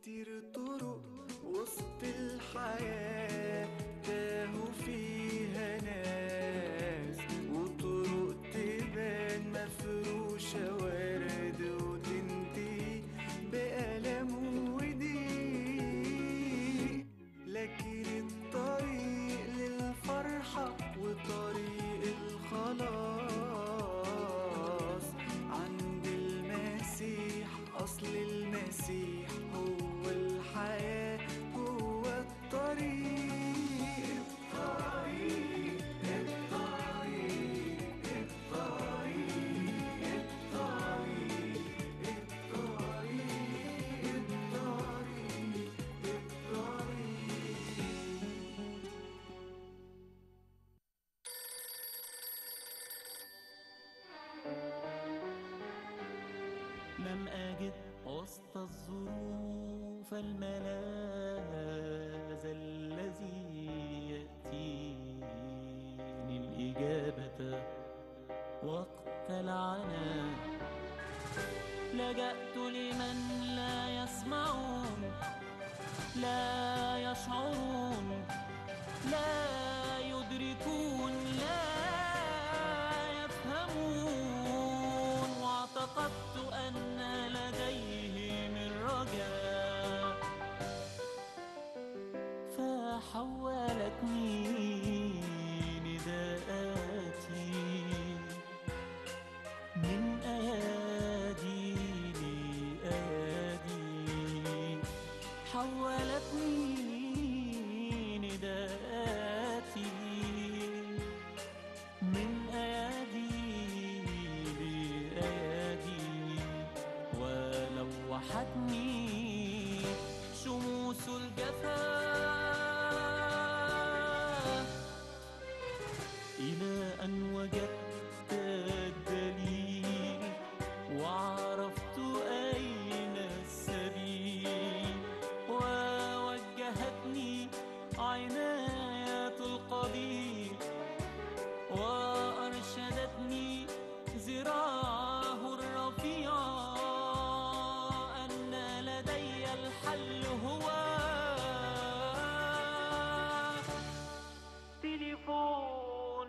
كتير طرق وسط الحياة تاهوا فيها ناس وطرق تبان مفروشة ورد وتنتهي بألم وضيق لكن الطريق للفرحة وطريق الخلاص عند المسيح أصل المسيح هو الحياة هو الطريق الطريق الطريق الطريق الطريق الطريق الطريق الطريق لم أجد وسط الظروف الملاذ الذي يأتيني الإجابة وقت العناء لجأت لمن لا يسمعون لا يشعرون لا يدركون لا يفهمون واعتقدت أن لديهم الرجاء فحولتني نداءاتي من أيادي لأيادي حولتني نداءاتي من أيادي لأيادي ولوحتني شموس الجفا إلى أن وجدت الدليل وعرفت أين السبيل ووجهتني عناية القدير وأرشدتني ذراعه الرفيعة أن لدي الحل هو تليفون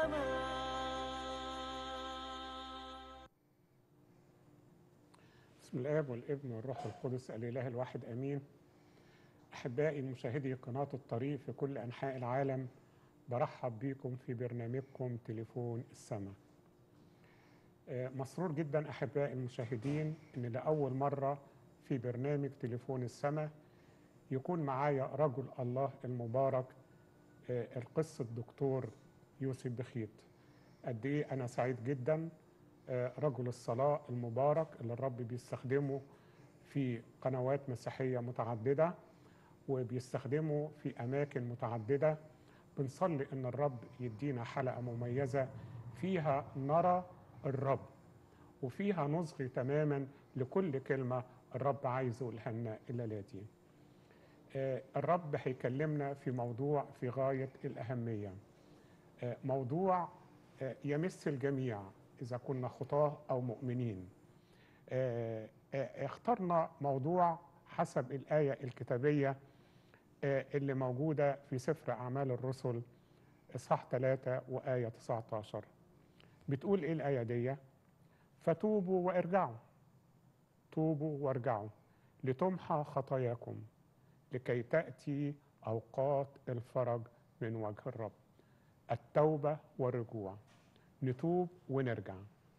السماء بسم الاب والابن والروح القدس الاله الواحد امين احبائي مشاهدي قناه الطريق في كل انحاء العالم برحب بيكم في برنامجكم تليفون السماء آه، مسرور جدا احبائي المشاهدين ان لاول مره في برنامج تليفون السماء يكون معايا رجل الله المبارك آه، القس الدكتور يوسف بخيت قد ايه انا سعيد جدا آه، رجل الصلاة المبارك اللي الرب بيستخدمه في قنوات مسيحية متعددة وبيستخدمه في أماكن متعددة بنصلي إن الرب يدينا حلقة مميزة فيها نرى الرب وفيها نصغي تماما لكل كلمة الرب عايز يقولها لنا الليلة دي آه، الرب هيكلمنا في موضوع في غاية الأهمية آه، موضوع آه، يمس الجميع إذا كنا خطاة أو مؤمنين آه، آه، اخترنا موضوع حسب الآية الكتابية آه، اللي موجودة في سفر أعمال الرسل إصحاح 3 وآية 19 بتقول إيه الآية دي فتوبوا وارجعوا توبوا وارجعوا لتمحى خطاياكم لكي تأتي أوقات الفرج من وجه الرب التوبة والرجوع نتوب ونرجع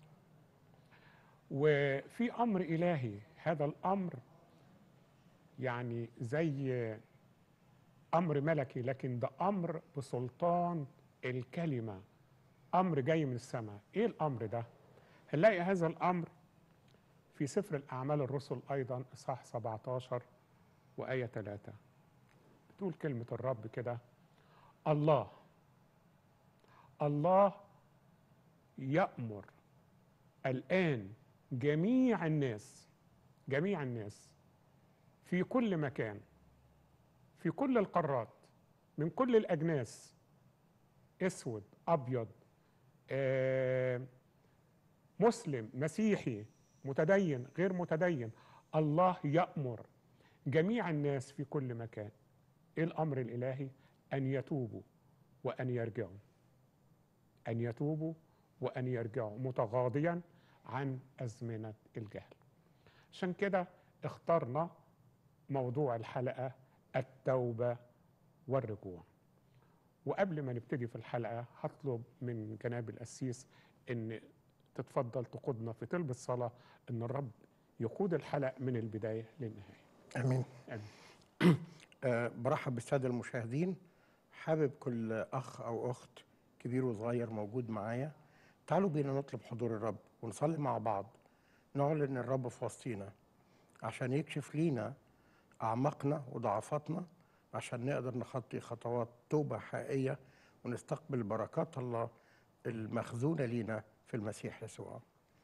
وفي أمر إلهي هذا الأمر يعني زي أمر ملكي لكن ده أمر بسلطان الكلمة أمر جاي من السماء إيه الأمر ده؟ هنلاقي هذا الأمر في سفر الأعمال الرسل أيضا إصحاح 17 وآية 3 بتقول كلمة الرب كده الله الله يأمر الآن جميع الناس جميع الناس في كل مكان في كل القارات من كل الأجناس اسود ابيض آه، مسلم مسيحي متدين غير متدين الله يامر جميع الناس في كل مكان ايه الامر الالهي ان يتوبوا وان يرجعوا ان يتوبوا وان يرجعوا متغاضيا عن ازمنه الجهل عشان كده اخترنا موضوع الحلقه التوبه والرجوع وقبل ما نبتدي في الحلقه هطلب من جناب القسيس ان تتفضل تقودنا في طلب الصلاه ان الرب يقود الحلقه من البدايه للنهايه امين امين أه برحب بالساده المشاهدين حابب كل اخ او اخت كبير وصغير موجود معايا تعالوا بينا نطلب حضور الرب ونصلي مع بعض نعلن الرب في وسطينا عشان يكشف لينا اعماقنا وضعفاتنا عشان نقدر نخطي خطوات توبه حقيقيه ونستقبل بركات الله المخزونه لينا في المسيح يسوع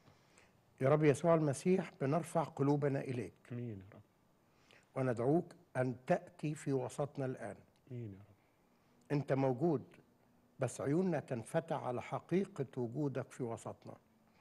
يا رب يسوع المسيح بنرفع قلوبنا اليك امين يا رب وندعوك أن تأتي في وسطنا الآن امين يا رب أنت موجود بس عيوننا تنفتح على حقيقة وجودك في وسطنا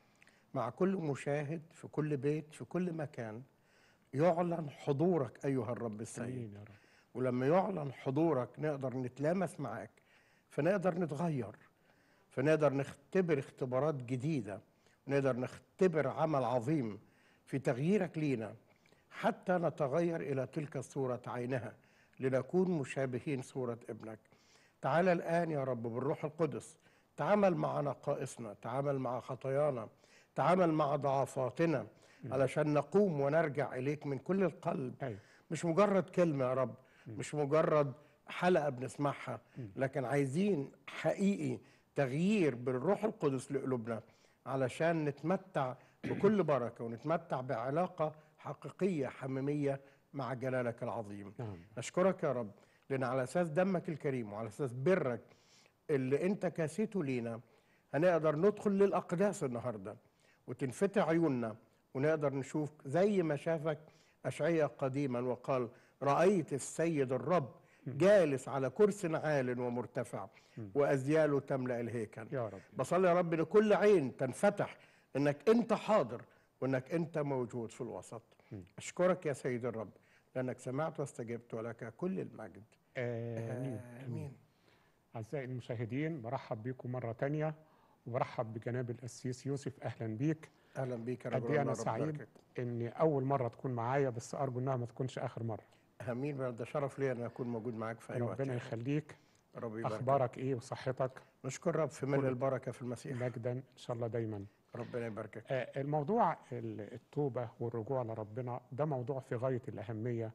مع كل مشاهد في كل بيت في كل مكان يعلن حضورك أيها الرب السيد امين يا رب ولما يعلن حضورك نقدر نتلامس معاك فنقدر نتغير فنقدر نختبر اختبارات جديدة نقدر نختبر عمل عظيم في تغييرك لينا حتى نتغير إلى تلك الصورة عينها لنكون مشابهين صورة ابنك تعال الآن يا رب بالروح القدس تعامل مع نقائصنا تعامل مع خطايانا تعامل مع ضعفاتنا علشان نقوم ونرجع إليك من كل القلب ايوه مش مجرد كلمة يا رب مش مجرد حلقة بنسمعها لكن عايزين حقيقي تغيير بالروح القدس لقلوبنا علشان نتمتع بكل بركة ونتمتع بعلاقة حقيقية حميمية مع جلالك العظيم نعم أشكرك يا رب لأن على أساس دمك الكريم وعلى أساس برك اللي أنت كاسيته لينا هنقدر ندخل للأقداس النهاردة وتنفتح عيوننا ونقدر نشوف زي ما شافك أشعية قديما وقال رأيت السيد الرب جالس على كرسي عال ومرتفع وأزياله تملأ الهيكل يا رب بصلي يا رب ان كل عين تنفتح انك انت حاضر وانك انت موجود في الوسط اشكرك يا سيد الرب لانك سمعت واستجبت ولك كل المجد امين امين أعزائي المشاهدين برحب بيكم مرة تانية وبرحب بجناب القسيس يوسف أهلا بيك اهلا بيك يا قد رب إيه أنا ربنا سعيد يباركك. إن أول مرة تكون معايا بس أرجو إنها ما تكونش آخر مرة امين ده شرف لي ان اكون موجود معاك في اي وقت ربنا يا يخليك رب. رب يبارك أخبارك إيه وصحتك نشكر رب في ملء البركه في المسيح مجدا إن شاء الله دايما ربنا يباركك آه، الموضوع ال- التوبة والرجوع لربنا ده موضوع في غاية الأهمية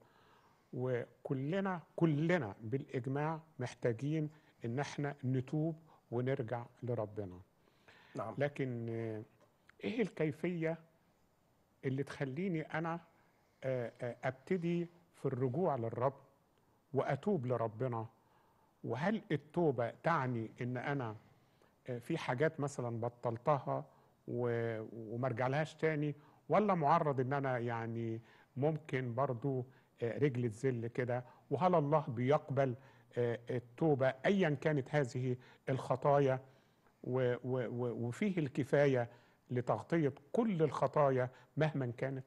وكلنا كلنا بالإجماع محتاجين إن احنا نتوب ونرجع لربنا نعم لكن آه، إيه الكيفية اللي تخليني أنا آه، آه، أبتدي في الرجوع للرب وأتوب لربنا وهل التوبة تعني إن أنا آه، في حاجات مثلا بطلتها و- وما ارجعلهاش تاني ولا معرض ان انا يعني ممكن برضو آه، رجل تزل كده وهل الله بيقبل آه، التوبة ايا كانت هذه الخطايا و- و- و- وفيه الكفاية لتغطية كل الخطايا مهما كانت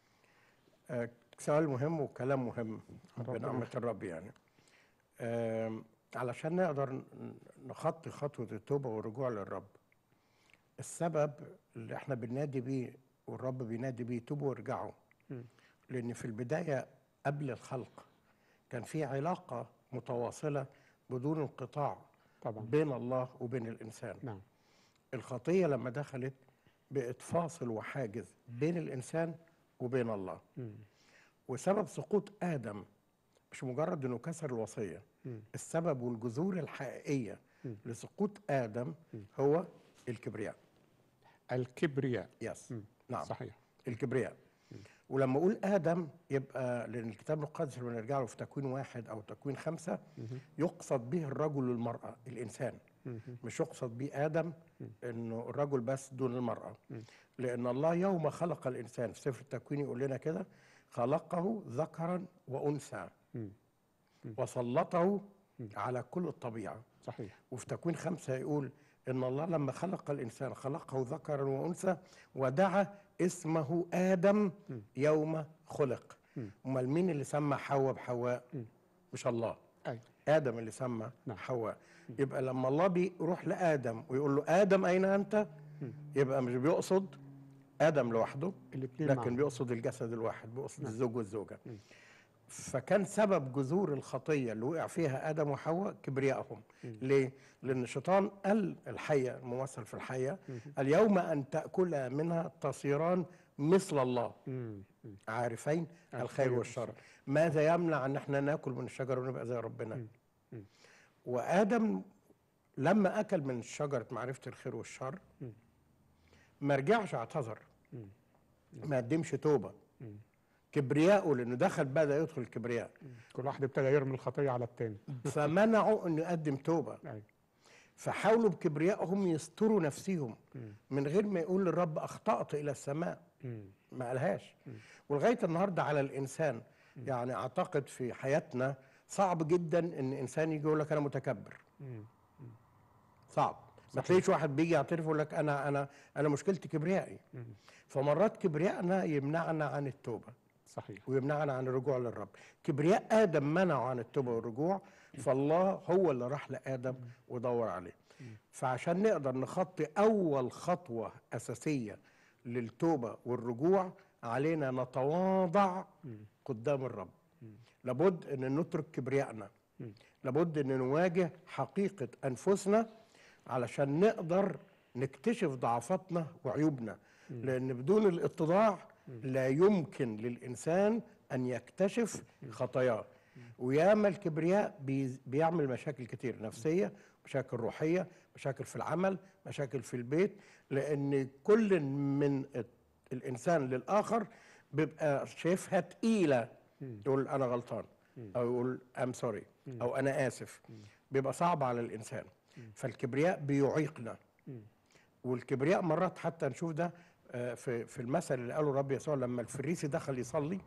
آه، سؤال مهم وكلام مهم ربنا بنعمة الرب يعني آم، علشان نقدر ن- نخطي خطوة التوبة والرجوع للرب السبب اللي احنا بننادي بيه والرب بينادي بيه توبوا وارجعوا مم. لأن في البداية قبل الخلق كان في علاقة متواصلة بدون انقطاع طبعا بين الله وبين الإنسان نعم الخطية لما دخلت بقت فاصل وحاجز بين الإنسان وبين الله مم. وسبب سقوط آدم مش مجرد إنه كسر الوصية مم. السبب والجذور الحقيقية مم. لسقوط آدم مم. هو الكبرياء الكبرياء يس مم. نعم صحيح الكبرياء ولما أقول آدم يبقى لأن الكتاب المقدس لما نرجع له في تكوين واحد أو تكوين خمسة مهم. يقصد به الرجل والمرأة الإنسان مهم. مش يقصد به آدم إنه الرجل بس دون المرأة مم. لأن الله يوم خلق الإنسان في سفر التكوين يقول لنا كده خلقه ذكرا وأنثى مم. وسلطه على كل الطبيعة صحيح وفي تكوين خمسة يقول إن الله لما خلق الإنسان خلقه ذكرا وأنثى ودعا اسمه آدم يوم خلق مم. امال مين اللي سمى حواء بحواء مم. مش الله أيوة. ادم اللي سمى نعم. حواء يبقى لما الله بيروح لادم ويقول له ادم اين انت مم. يبقى مش بيقصد ادم لوحده الاثنين لكن بيقصد الجسد الواحد بيقصد نعم. الزوج والزوجه مم. فكان سبب جذور الخطيه اللي وقع فيها ادم وحواء كبريائهم مم. ليه لان الشيطان قال الحيه الممثل في الحيه مم. اليوم ان تاكلا منها تصيران مثل الله مم. مم. عارفين الخير الخير والشر ماذا يمنع ان احنا ناكل من الشجره ونبقى زي ربنا مم. مم. وادم لما اكل من شجره معرفه الخير والشر مم. ما رجعش اعتذر مم. ما قدمش توبه مم. كبرياءه لانه دخل بدا يدخل كبرياء كل واحد ابتدى يرمي الخطيه على التاني فمنعوا انه يقدم توبه أيوة. فحاولوا بكبريائهم يستروا نفسهم مم. من غير ما يقول للرب اخطات الى السماء مم. ما قالهاش ولغايه النهارده على الانسان يعني اعتقد في حياتنا صعب جدا ان انسان يجي يقول لك انا متكبر مم. صعب ما صحيح. تلاقيش واحد بيجي يعترف يقول لك انا انا انا مشكلتي كبريائي مم. فمرات كبريائنا يمنعنا عن التوبه صحيح ويمنعنا عن الرجوع للرب كبرياء ادم منعه عن التوبه والرجوع فالله هو اللي راح لادم ودور عليه فعشان نقدر نخطي اول خطوه اساسيه للتوبه والرجوع علينا نتواضع قدام الرب لابد ان نترك كبريائنا مم. لابد ان نواجه حقيقه انفسنا علشان نقدر نكتشف ضعفاتنا وعيوبنا لان بدون الاتضاع لا يمكن للانسان ان يكتشف خطاياه وياما الكبرياء بي- بيعمل مشاكل كتير نفسيه مشاكل روحيه مشاكل في العمل مشاكل في البيت لان كل من الانسان للاخر بيبقى شايفها تقيله يقول انا غلطان او يقول ام سوري او انا اسف بيبقى صعب على الانسان فالكبرياء بيعيقنا والكبرياء مرات حتى نشوف ده آه، في في المثل اللي قاله الرب يسوع لما الفريسي دخل يصلي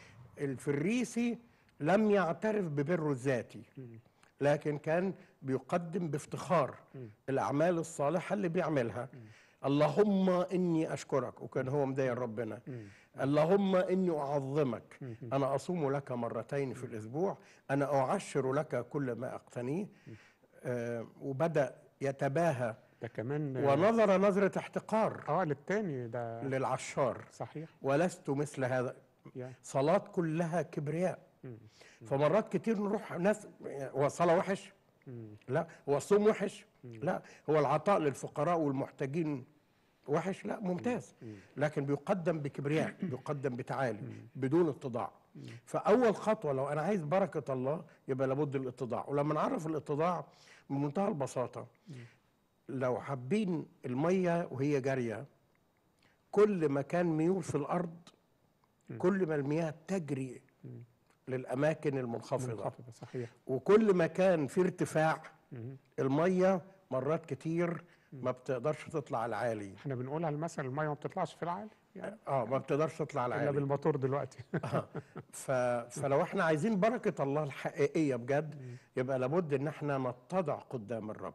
الفريسي لم يعترف ببره الذاتي لكن كان بيقدم بافتخار الاعمال الصالحه اللي بيعملها اللهم اني اشكرك وكان هو مضايق ربنا اللهم اني اعظمك انا اصوم لك مرتين في الاسبوع انا اعشر لك كل ما اقتنيه آه وبدا يتباهى ده كمان ونظر نظره احتقار اه للتاني ده للعشار صحيح ولست مثل هذا يعني صلاة كلها كبرياء فمرات كتير نروح ناس هو الصلاة وحش لا هو الصوم وحش لا هو العطاء للفقراء والمحتاجين وحش لا ممتاز لكن بيقدم بكبرياء بيقدم بتعالي بدون اتضاع فأول خطوة لو أنا عايز بركة الله يبقى لابد الاتضاع ولما نعرف الاتضاع بمنتهى البساطة لو حابين المية وهي جارية كل ما كان ميول في الأرض كل ما المياه تجري للأماكن المنخفضة منخفضة صحيح وكل ما كان في ارتفاع المية مرات كتير ما بتقدرش تطلع العالي احنا بنقولها المثل الميه ما بتطلعش في العالي يعني اه ما بتقدرش تطلع الا العالي بالموتور دلوقتي آه. ف... فلو احنا عايزين بركة الله الحقيقية بجد يبقى لابد ان احنا نتضع قدام الرب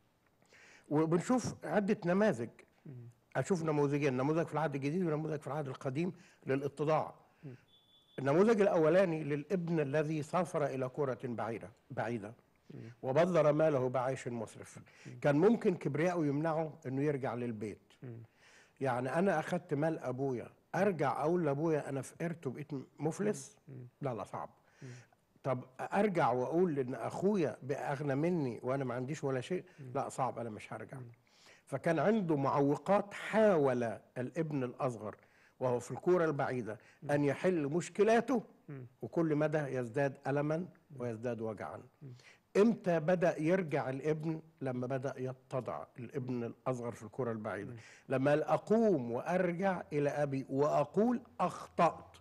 وبنشوف عدة نماذج اشوف نموذجين نموذج في العهد الجديد ونموذج في العهد القديم للاتضاع النموذج الاولاني للابن الذي سافر الى كرة بعيدة بعيدة وبذر ماله بعيش مسرف كان ممكن كبرياءه يمنعه انه يرجع للبيت يعني انا اخدت مال ابويا ارجع اقول لابويا انا فقرت وبقيت مفلس لا لا صعب طب ارجع واقول ان اخويا بقى اغنى مني وانا ما عنديش ولا شيء لا صعب انا مش هرجع فكان عنده معوقات حاول الابن الاصغر وهو في الكوره البعيده ان يحل مشكلاته وكل مدى يزداد الما ويزداد وجعا امتى بدا يرجع الابن لما بدا يتضع الابن الاصغر في الكره البعيده لما قال اقوم وارجع الى ابي واقول اخطات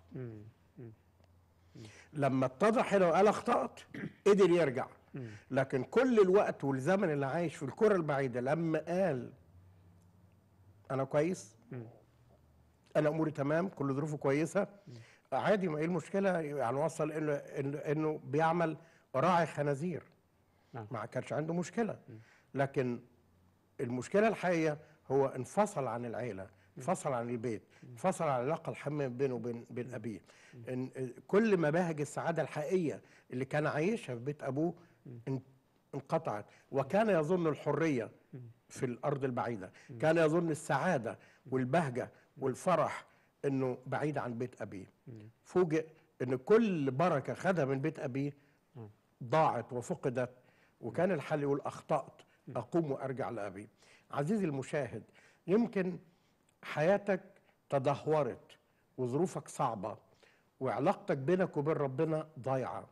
لما اتضح هنا وقال اخطات قدر يرجع لكن كل الوقت والزمن اللي عايش في الكره البعيده لما قال انا كويس انا اموري تمام كل ظروفه كويسه عادي ما ايه المشكله يعني وصل انه انه, إنه بيعمل راعي خنازير نعم. ما كانش عنده مشكله لكن المشكله الحقيقيه هو انفصل عن العيله انفصل عن البيت انفصل عن العلاقه الحميمه بينه وبين بين ابيه إن كل مباهج السعاده الحقيقيه اللي كان عايشها في بيت ابوه ان- انقطعت وكان يظن الحريه في الارض البعيده كان يظن السعاده والبهجه والفرح انه بعيد عن بيت ابيه فوجئ ان كل بركه خدها من بيت ابيه ضاعت وفقدت وكان الحل يقول اخطات اقوم وارجع لابي عزيزي المشاهد يمكن حياتك تدهورت وظروفك صعبه وعلاقتك بينك وبين ربنا ضايعه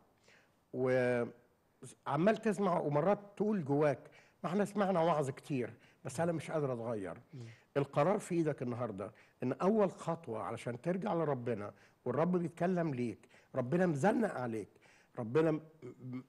وعمال تسمع ومرات تقول جواك ما احنا سمعنا وعظ كتير بس انا مش قادر اتغير القرار في ايدك النهارده ان اول خطوه علشان ترجع لربنا والرب بيتكلم ليك ربنا مزنق عليك ربنا م- م-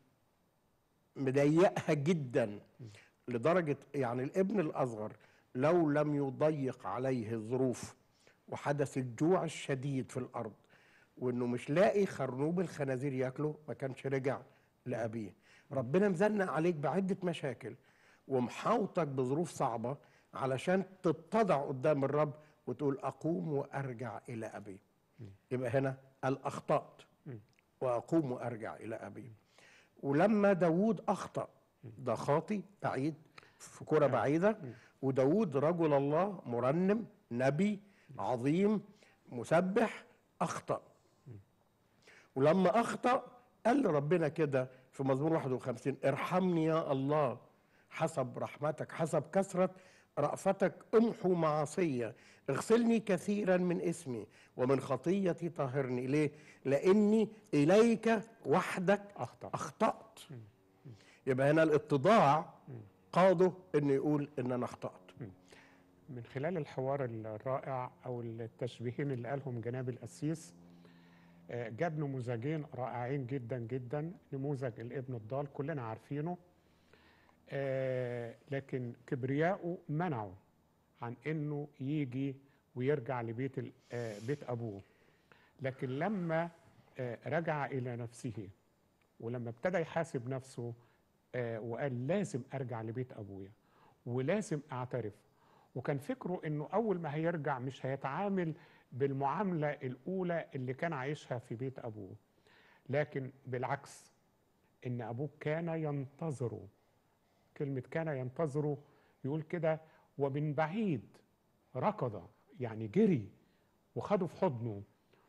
مضيقها جدا لدرجه يعني الابن الاصغر لو لم يضيق عليه الظروف وحدث الجوع الشديد في الارض وانه مش لاقي خرنوب الخنازير ياكله ما كانش رجع لابيه ربنا مزنق عليك بعده مشاكل ومحاوطك بظروف صعبه علشان تتضع قدام الرب وتقول اقوم وارجع الى ابي يبقى هنا الاخطات واقوم وارجع الى ابي ولما داوود اخطا ده خاطي بعيد في كرة بعيدة وداود رجل الله مرنم نبي عظيم مسبح أخطأ ولما أخطأ قال لربنا كده في مزمور 51 ارحمني يا الله حسب رحمتك حسب كثرة رأفتك امحو معاصية اغسلني كثيرا من اسمي ومن خطيتي طهرني ليه؟ لأني إليك وحدك أخطأ. أخطأت يبقى هنا الاتضاع قاده انه يقول ان انا اخطات من خلال الحوار الرائع او التشبيهين اللي قالهم جناب القسيس آه، جاب نموذجين رائعين جدا جدا نموذج الابن الضال كلنا عارفينه آه، لكن كبرياءه منعه عن انه يجي ويرجع لبيت ال- آه، بيت ابوه لكن لما آه، رجع الى نفسه ولما ابتدى يحاسب نفسه آه، وقال لازم ارجع لبيت ابويا ولازم اعترف وكان فكره انه اول ما هيرجع مش هيتعامل بالمعامله الاولى اللي كان عايشها في بيت ابوه لكن بالعكس ان ابوه كان ينتظره كلمه كان ينتظره يقول كده ومن بعيد ركض يعني جري وخده في حضنه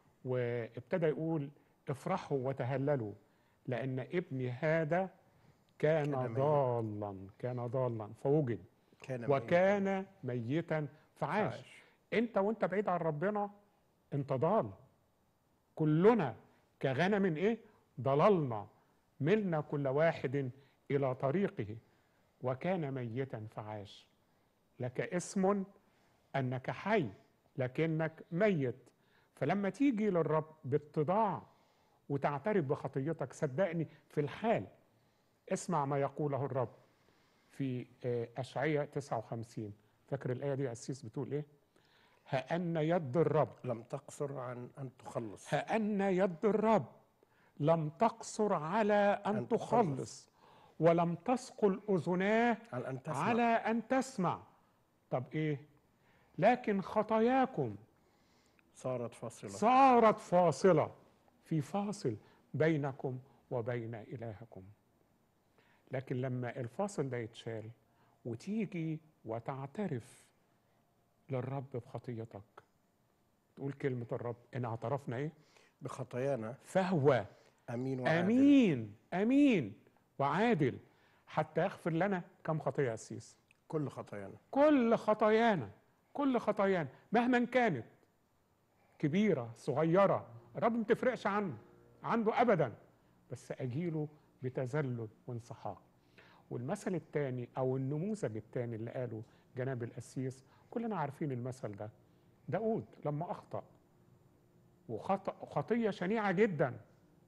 وابتدى يقول افرحوا وتهللوا لان ابني هذا كان كان ميتا. ضالا كان ضالا فوجد كان ميتا. وكان ميتا فعاش فعاش. انت وانت بعيد عن ربنا انت ضال كلنا كغنم ايه ضللنا ملنا كل واحد الى طريقه وكان ميتا فعاش لك اسم انك حي لكنك ميت فلما تيجي للرب باتضاع وتعترف بخطيتك صدقني في الحال اسمع ما يقوله الرب في آه، أشعية 59 فاكر الآية دي يا أسيس بتقول إيه؟ هأن يد الرب لم تقصر عن ان تخلص هأن يد الرب لم تقصر على أن أن تخلص ولم تثقل أذناه عن ان تسمع على أن تسمع طب إيه؟ لكن خطاياكم صارت فاصله صارت فاصلة في فاصل بينكم وبين إلهكم لكن لما الفاصل ده يتشال وتيجي وتعترف للرب بخطيتك تقول كلمة الرب إن اعترفنا إيه؟ بخطايانا فهو امين وعادل أمين أمين وعادل حتى يغفر لنا كم خطية يا أسيس كل خطايانا كل خطايانا كل خطايانا مهما كانت كبيرة صغيرة الرب ما تفرقش عنه عنده أبدا بس أجيله بتذلل وانسحاق والمثل الثاني أو النموذج الثاني اللي قاله جناب القسيس كلنا عارفين المثل ده داود لما أخطأ وخطأ خطية شنيعة جدا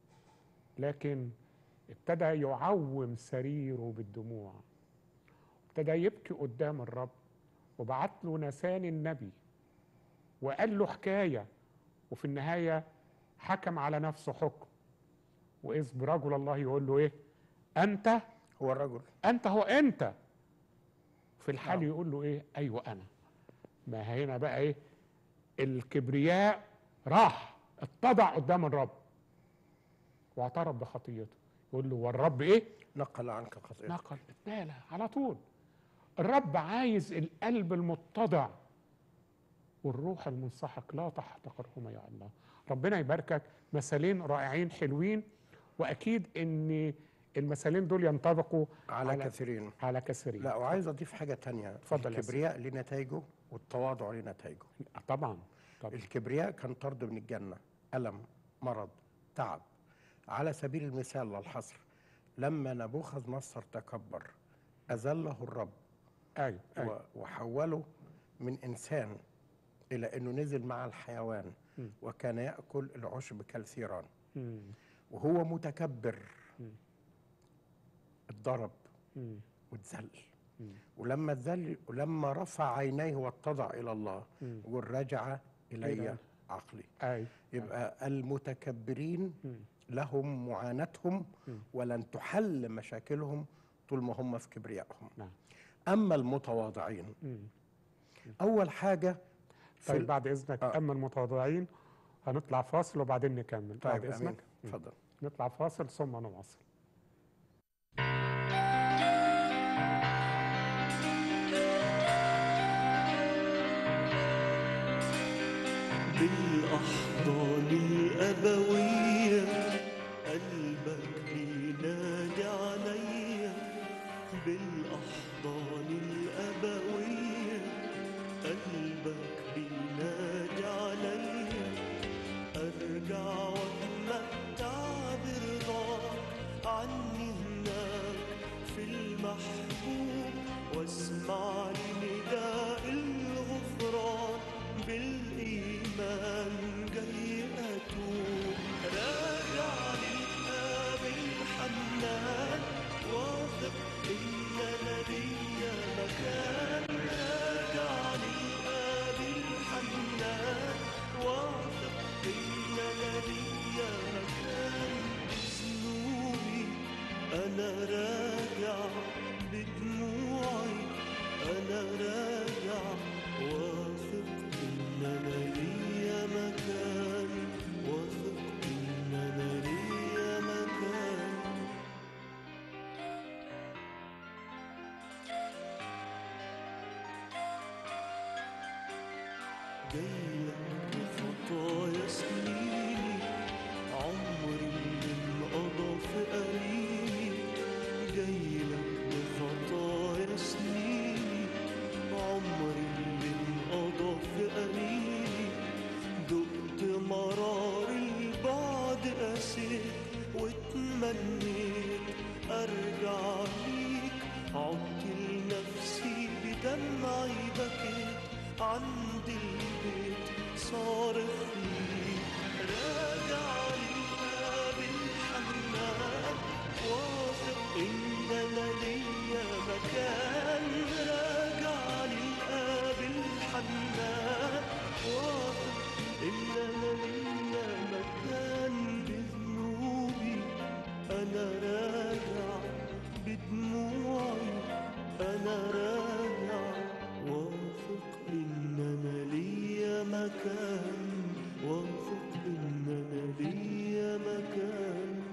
لكن ابتدى يعوم سريره بالدموع ابتدى يبكي قدام الرب وبعت له نسان النبي وقال له حكايه وفي النهايه حكم على نفسه حكم واذ برجل الله يقول له ايه انت هو الرجل انت هو انت في الحال نعم. يقول له ايه ايوه انا ما هنا بقى ايه الكبرياء راح اتضع قدام الرب واعترف بخطيته يقول له والرب ايه نقل عنك خطيئتك نقل اتنالى على طول الرب عايز القلب المتضع والروح المنسحق لا تحتقرهما يا الله ربنا يباركك مثالين رائعين حلوين واكيد ان المثالين دول ينطبقوا على على- كثيرين على كثيرين لا وعايز اضيف حاجه تانية اتفضل يا الكبرياء ليه نتائجه والتواضع ليه نتائجه طبعا طبعا الكبرياء كان طرد من الجنه الم مرض تعب على سبيل المثال للحصر لما نبوخذ نصر تكبر اذله الرب ايوه ايوه و- وحوله من انسان الى انه نزل مع الحيوان مم. وكان ياكل العشب كالثيران مم. وهو متكبر مم. اتضرب مم. واتذل مم. ولما اتذل ولما رفع عينيه واتضع الى الله مم. يقول رجع الي إلى- عقلي ايوه يبقى المتكبرين مم. لهم معاناتهم مم. ولن تحل مشاكلهم طول ما هم في كبريائهم نعم اما المتواضعين مم. اول حاجه في طيب ال- بعد اذنك آه. اما المتواضعين هنطلع فاصل وبعدين نكمل بعد طيب امين اذنك اتفضل نطلع فاصل ثم نواصل بالأحضان الأبوية قلبك بينادي عليا بالأحضان الأبوية قلبك بينادي عليا أرجع وأتمتع برضاك عني هناك في المحبوب واسمع لنداء الغفران بالإيمان جاي أتوب راجع للآب الحنان واثق إن أنا ليا مكان راجع للآب الحنان واثق إن أنا ليا مكان بذنوبي أنا راجع بدموعي أنا راجع واثق إن أنا ليا مكان واثق إن أنا ليا مكان جايلك بخطايا سنيني عمري اللي انقضى في قريني جايلك بخطايا سنيني عمري اللي انقضى في قريني دقت مرار البعد قسيت واتمنيت ارجع ليك عدت لنفسي بدمعي بكيت عند البيت صارخ ليك راجع للباب الحنان واثق ان انا ليا مكان راجع للاب الحنان واثق ان انا ليا مكان بذنوبي انا راجع بدموعي انا راجع واثق ان انا ليا مكان واثق ان انا ليا مكان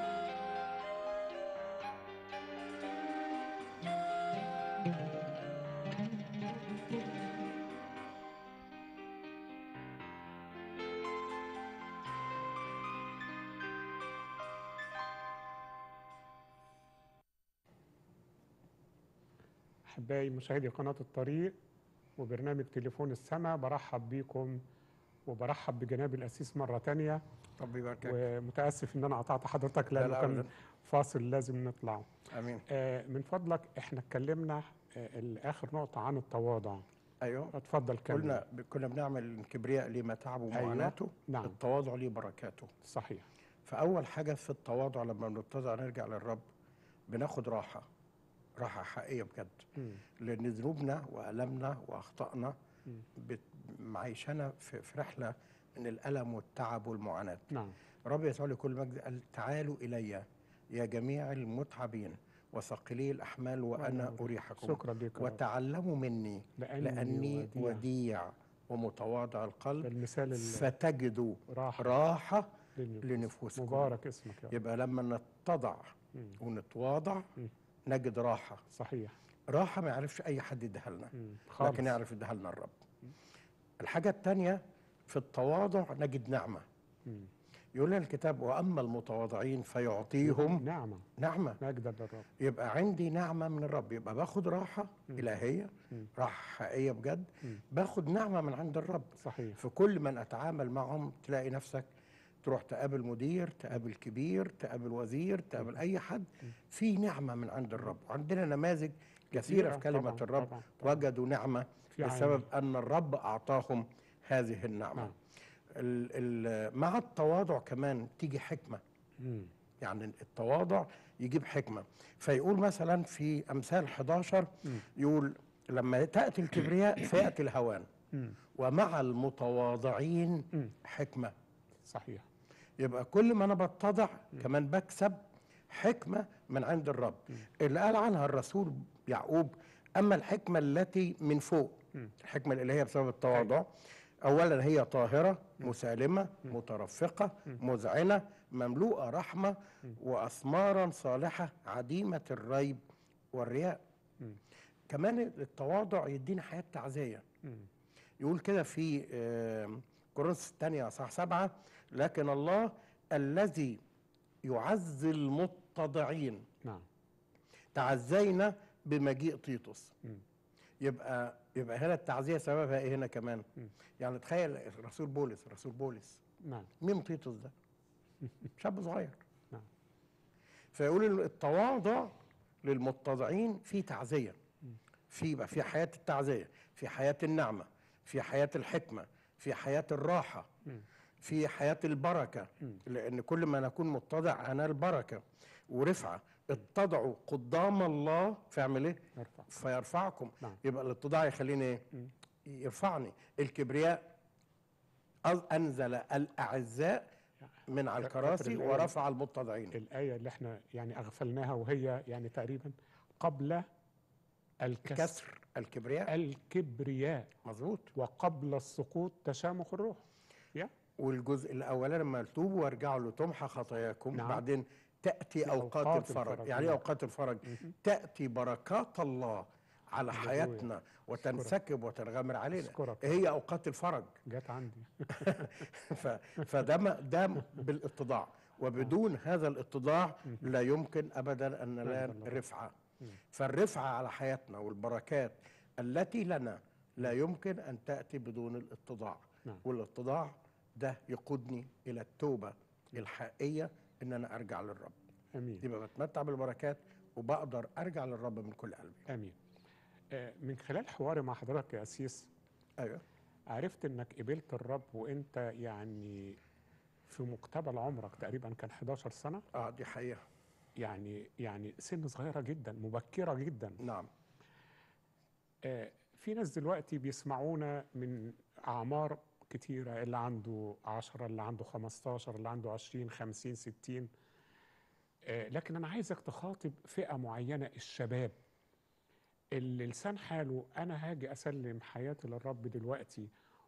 احبائي مشاهدي قناه الطريق وبرنامج تليفون السماء برحب بيكم وبرحب بجناب الاسيس مره تانية ربي يباركك ومتاسف ان انا قطعت حضرتك لا لانه لا كان أبداً. فاصل لازم نطلعه امين آه، من فضلك احنا اتكلمنا آه، اخر نقطه عن التواضع ايوه اتفضل كمل قلنا كنا بنعمل الكبرياء ليه متاعبه أيوة. ومعاناته نعم. التواضع ليه بركاته صحيح فاول حاجه في التواضع لما بنتضع نرجع للرب بناخد راحه راحه حقيقيه بجد مم. لان ذنوبنا والامنا واخطائنا مم. بت- معيشانا في في رحله من الالم والتعب والمعاناه نعم رب يسوع لكل مجد قال تعالوا الي يا جميع المتعبين وثقلي الاحمال وانا وأنا اريحكم شكرا لك يا رب. وتعلموا مني لأني لاني وديع. وديع ومتواضع القلب المثال فتجدوا الراحة راحة للنفوس. لنفوسكم مبارك اسمك يا رب يبقى لما نتضع مم. ونتواضع مم. نجد راحة صحيح راحة ما يعرفش أي حد يديها لنا مم. خالص لكن يعرف يديها لنا الرب الحاجة الثانية في التواضع نجد نعمة مم. يقول لنا الكتاب وأما المتواضعين فيعطيهم نعمة نعمة مجدا للرب يبقى عندي نعمة من الرب يبقى باخد راحة إلهية مم. راحة حقيقية بجد مم. باخد نعمة من عند الرب صحيح في كل من أتعامل معهم تلاقي نفسك تروح تقابل مدير تقابل كبير تقابل وزير تقابل أي حد في نعمة من عند الرب عندنا نماذج كثيرة في كلمة طبعاً، الرب طبعاً، طبعاً. وجدوا نعمة في بسبب أن الرب أعطاهم هذه النعمة نعم. ال ال مع التواضع كمان تيجي حكمة مم. يعني التواضع يجيب حكمة فيقول مثلا في أمثال 11 يقول لما تأتي الكبرياء فيأتي الهوان مم. ومع المتواضعين مم. حكمة صحيح يبقى كل ما أنا بتضع كمان بكسب حكمة من عند الرب اللي قال عنها الرسول يعقوب أما الحكمة التي من فوق مم. الحكمة الإلهية بسبب التواضع أولا هي طاهرة مسالمة مترفقة مذعنة مملوءة رحمة وأثمارا صالحة عديمة الريب والرياء مم. كمان التواضع يدينا حياة تعزية مم. يقول كده في آم، كورنثوس الثانية صح سبعة لكن الله الذي يعزي المتضعين نعم تعزينا بمجيء تيتوس مم. يبقى يبقى هنا التعزية سببها ايه هنا كمان مم. يعني تخيل الرسول بولس الرسول بولس نعم مين تيتوس ده شاب صغير نعم. فيقول ال- التواضع للمتضعين في تعزية في بقى في حياة التعزية في حياة النعمة في حياة الحكمة في حياة الراحة مم. في حياة البركة مم. لأن كل ما نكون متضع أنال بركة ورفعة اتضعوا قدام الله فاعمل ايه؟ ارفع فيرفعكم نعم. يبقى الاتضاع يخليني ايه؟ مم. يرفعني الكبرياء أز- أنزل الأعزاء من على فاكر الكراسي الآية؟ ورفع المتضعين الآية اللي احنا يعني أغفلناها وهي يعني تقريبا قبل الكسر كسر الكبرياء الكبرياء مظبوط وقبل السقوط تشامخ الروح يا والجزء الاولاني لما تتوبوا وارجعوا لتمحى خطاياكم نعم. بعدين تاتي في اوقات, أوقات الفرج الفرج، يعني ايه نعم. اوقات الفرج تاتي بركات الله على هللويا. حياتنا وتنسكب وتنغمر علينا أشكرك. هي اوقات الفرج جت عندي ف... فده ما- ده بالاتضاع وبدون هذا الاتضاع لا يمكن ابدا ان ننال الله. رفعه فالرفعه على حياتنا والبركات التي لنا لا يمكن ان تاتي بدون الاتضاع نعم. والاتضاع ده يقودني الى التوبه الحقيقيه ان انا ارجع للرب امين يبقى بتمتع بالبركات وبقدر ارجع للرب من كل قلبي امين آه، من خلال حواري مع حضرتك يا اسيس ايوه عرفت انك قبلت الرب وانت يعني في مقتبل عمرك تقريبا كان 11 سنه اه دي حقيقه يعني يعني سن صغيره جدا مبكره جدا نعم آه، في ناس دلوقتي بيسمعونا من أعمار كتيرة اللي عنده عشرة اللي عنده خمستاشر اللي عنده عشرين خمسين ستين آه، لكن أنا عايزك تخاطب فئة معينة الشباب اللي لسان حاله أنا هاجي أسلم حياتي للرب دلوقتي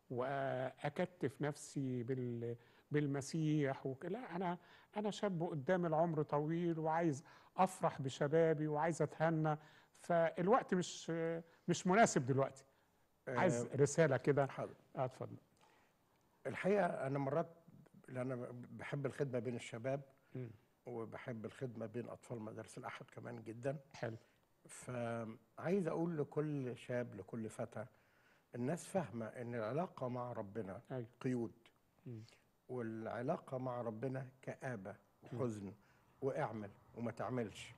وأكتف نفسي بال بالمسيح وك... لا أنا أنا شاب قدام العمر طويل وعايز أفرح بشبابي وعايز أتهنى فالوقت مش مش مناسب دلوقتي عايز آه، رسالة كده حاضر آه، اتفضل الحقيقه انا مرات لان بحب الخدمه بين الشباب مم. وبحب الخدمه بين اطفال مدارس الاحد كمان جدا حلو فعايز اقول لكل شاب لكل فتى الناس فاهمه ان العلاقه مع ربنا أيوة. قيود مم. والعلاقه مع ربنا كابه وحزن واعمل وما تعملش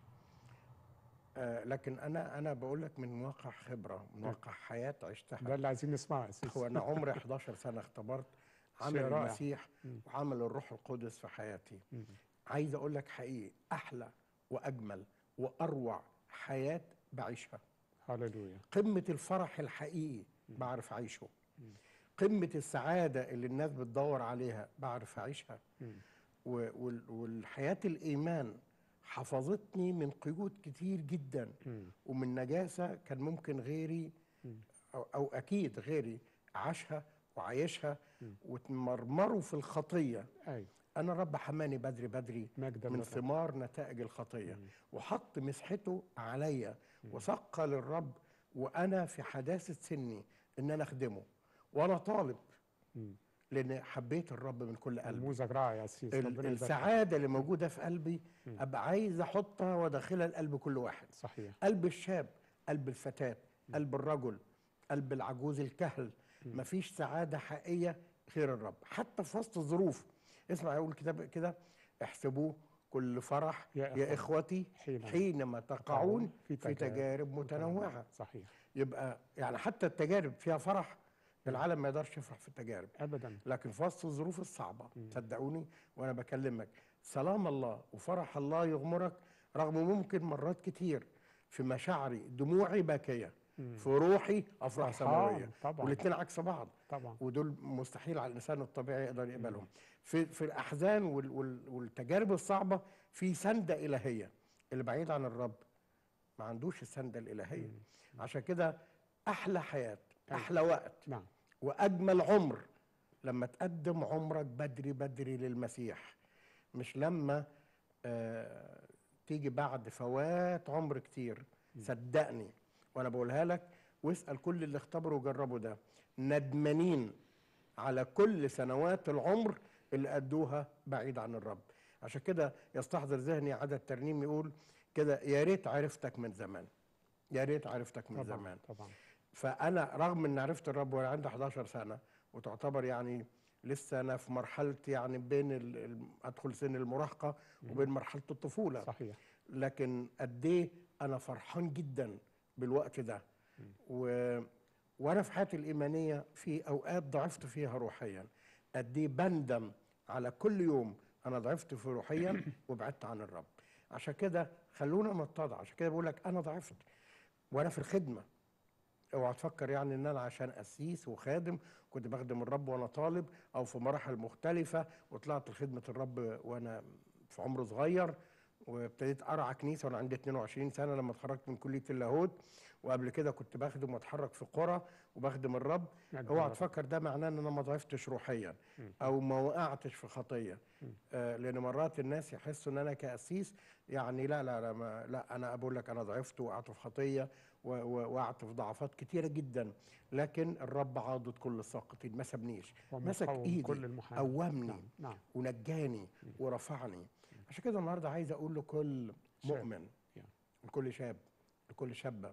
آه لكن انا انا بقول لك من واقع خبره من واقع حياه عشتها ده اللي عايزين نسمعه يا أسيس هو انا عمري 11 سنه اختبرت عمل شيء رائع. المسيح مم. وعمل الروح القدس في حياتي مم. عايز اقول لك حقيقي احلى واجمل واروع حياه بعيشها هللويا قمه الفرح الحقيقي بعرف اعيشه قمه السعاده اللي الناس بتدور عليها بعرف اعيشها مم. و- وال- والحياه الايمان حفظتني من قيود كتير جدا مم. ومن نجاسه كان ممكن غيري مم. أو, أو أكيد غيري عاشها وعايشها وتمرمروا في الخطيه ايوه انا رب حماني بدري بدري مجدا من للرب. ثمار نتائج الخطيه وحط مسحته عليا وثقل الرب وانا في حداثه سني ان انا اخدمه وانا طالب مم. لان حبيت الرب من كل قلبي نموذج رائع يا سيس ال- ربنا يبارك فيك. السعاده اللي موجوده في قلبي ابقى عايز احطها وادخلها لقلب كل واحد صحيح قلب الشاب قلب الفتاه قلب الرجل قلب العجوز الكهل مفيش سعاده حقيقيه غير الرب حتى في وسط الظروف اسمع يقول كتاب كده احسبوه كل فرح يا يا, اخوتي حين- حينما تقعون في, في تجارب, تجارب متنوعه صحيح يبقى يعني حتى التجارب فيها فرح العالم ما يقدرش يفرح في التجارب ابدا لكن في وسط الظروف الصعبة صدقوني وأنا بكلمك سلام الله وفرح الله يغمرك رغم ممكن مرات كتير في مشاعري دموعي باكية في روحي أفراح فرحان سماوية طبعاً. والاثنين عكس بعض طبعا ودول مستحيل على الإنسان الطبيعي يقدر يقبلهم في, في الأحزان وال وال والتجارب الصعبة في سندة إلهية اللي بعيد عن الرب ما عندوش السندة الإلهية عشان كده أحلى حياة أحلى وقت نعم واجمل عمر لما تقدم عمرك بدري بدري للمسيح مش لما آه تيجي بعد فوات عمر كتير صدقني وانا بقولها لك واسال كل اللي اختبروا وجربوا ده ندمانين على كل سنوات العمر اللي ادوها بعيد عن الرب عشان كده يستحضر ذهني عدد ترنيم يقول كده يا ريت عرفتك من زمان يا ريت عرفتك من طبعا زمان طبعا فانا رغم ان عرفت الرب وانا عندي 11 سنه وتعتبر يعني لسه انا في مرحله يعني بين ال- ال- ادخل سن المراهقه وبين مرحله الطفوله صحيح لكن قد ايه انا فرحان جدا بالوقت ده و... وانا في حياتي الايمانيه في اوقات ضعفت فيها روحيا قد ايه بندم على كل يوم انا ضعفت في روحيا وبعدت عن الرب عشان كده خلونا نتضع عشان كده بقول لك انا ضعفت وانا في الخدمه اوعى تفكر يعني ان انا عشان قسيس وخادم كنت بخدم الرب وانا طالب او في مراحل مختلفه وطلعت لخدمه الرب وانا في عمر صغير وابتديت ارعى كنيسه وانا عندي 22 سنه لما اتخرجت من كليه اللاهوت وقبل كده كنت بخدم واتحرك في قرى وبخدم الرب مجد اوعى الرب. تفكر ده معناه ان انا ما ضعفتش روحيا او ما وقعتش في خطيه آه لان مرات الناس يحسوا ان انا كاسيس يعني لا لا لا, ما لا انا بقول لك انا ضعفت وقعت في خطيه و- و- وقعت في ضعفات كتيره جدا لكن الرب عاضد كل الساقطين ما سابنيش مسك ومقاوم ايدي كل المحارب. قومني نعم نعم ونجاني ورفعني عشان كده النهارده عايز اقول لكل شاب. مؤمن يا. لكل شاب لكل شابه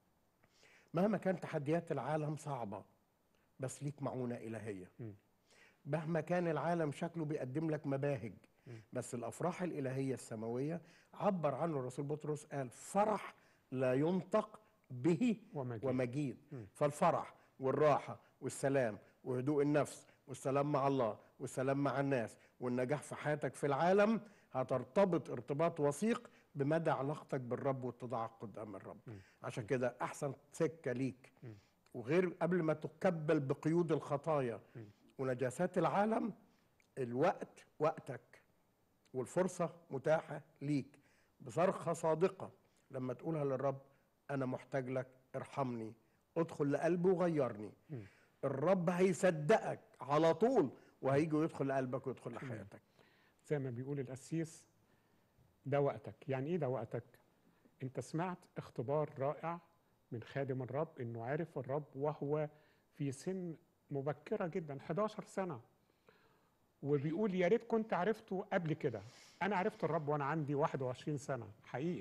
مهما كانت تحديات العالم صعبه بس ليك معونه الهيه مم. مهما كان العالم شكله بيقدم لك مباهج بس الافراح الالهيه السماويه عبر عنه الرسول بطرس قال فرح لا ينطق به ومجيد. ومجيد فالفرح والراحه والسلام وهدوء النفس والسلام مع الله والسلام مع الناس والنجاح في حياتك في العالم هترتبط ارتباط وثيق بمدى علاقتك بالرب واتضاعك قدام الرب عشان كده احسن سكه ليك وغير قبل ما تكبل بقيود الخطايا ونجاسات العالم الوقت وقتك والفرصة متاحة ليك بصرخة صادقة لما تقولها للرب أنا محتاج لك ارحمني ادخل لقلبي وغيرني الرب هيصدقك على طول وهيجي ويدخل لقلبك ويدخل لحياتك زي ما بيقول القسيس ده وقتك يعني ايه ده وقتك انت سمعت اختبار رائع من خادم الرب انه عرف الرب وهو في سن مبكرة جدا 11 سنة وبيقول يا ريت كنت عرفته قبل كده انا عرفت الرب وانا عندي 21 سنة حقيقي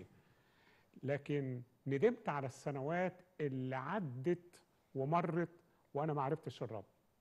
لكن ندمت على السنوات اللي عدت ومرت وانا ما عرفتش الرب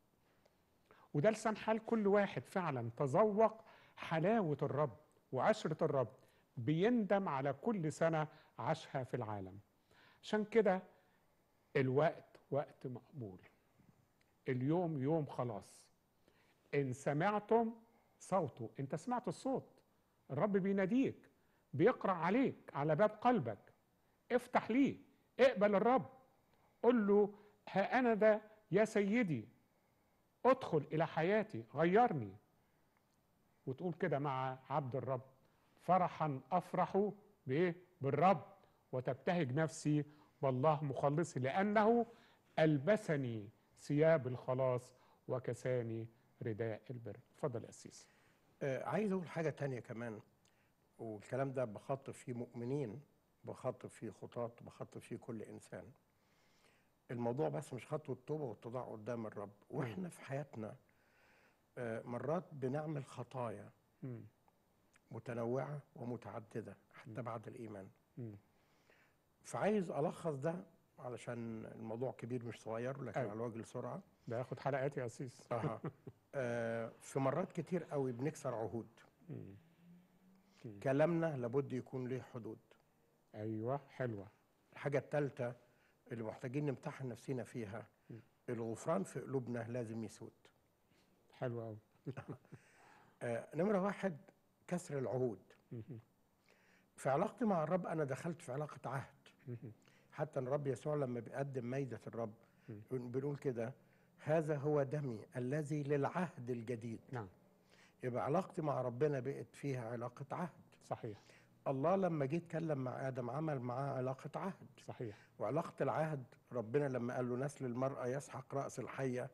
وده لسان حال كل واحد فعلا تذوق حلاوة الرب وعشرة الرب بيندم على كل سنة عاشها في العالم عشان كده الوقت وقت مقبول اليوم يوم خلاص إن سمعتم صوته أنت سمعت الصوت الرب بيناديك بيقرأ عليك على باب قلبك افتح ليه اقبل الرب قل له ها أنا ده يا سيدي ادخل إلى حياتي غيرني وتقول كده مع عبد الرب فرحا أفرح بإيه؟ بالرب وتبتهج نفسي والله مخلصي لأنه ألبسني ثياب الخلاص وكساني رداء البر اتفضل يا أسيس آه عايز اقول حاجه تانية كمان والكلام ده بخاطب فيه مؤمنين بخاطب فيه خطاة بخاطب فيه كل انسان الموضوع بس مش خطوه توبه واتضاع قدام الرب واحنا في حياتنا آه مرات بنعمل خطايا مم. متنوعه ومتعدده حتى بعد الايمان مم. فعايز الخص ده علشان الموضوع كبير مش صغير لكن أيوة. على وجه السرعه ده ياخد حلقات يا أسيس أها. آه في مرات كتير قوي بنكسر عهود مم. كلامنا لابد يكون له حدود أيوه حلوة الحاجة الثالثة اللي محتاجين نمتحن نفسينا فيها الغفران في قلوبنا لازم يسود حلوة أوي آه نمرة واحد كسر العهود في علاقتي مع الرب أنا دخلت في علاقة عهد حتى إن الرب يسوع لما بيقدم ميدة الرب بنقول كده هذا هو دمي الذي للعهد الجديد نعم يبقى علاقتي مع ربنا بقت فيها علاقة عهد صحيح الله لما جه اتكلم مع آدم عمل معاه علاقة عهد صحيح وعلاقة العهد ربنا لما قال له نسل المرأة يسحق رأس الحية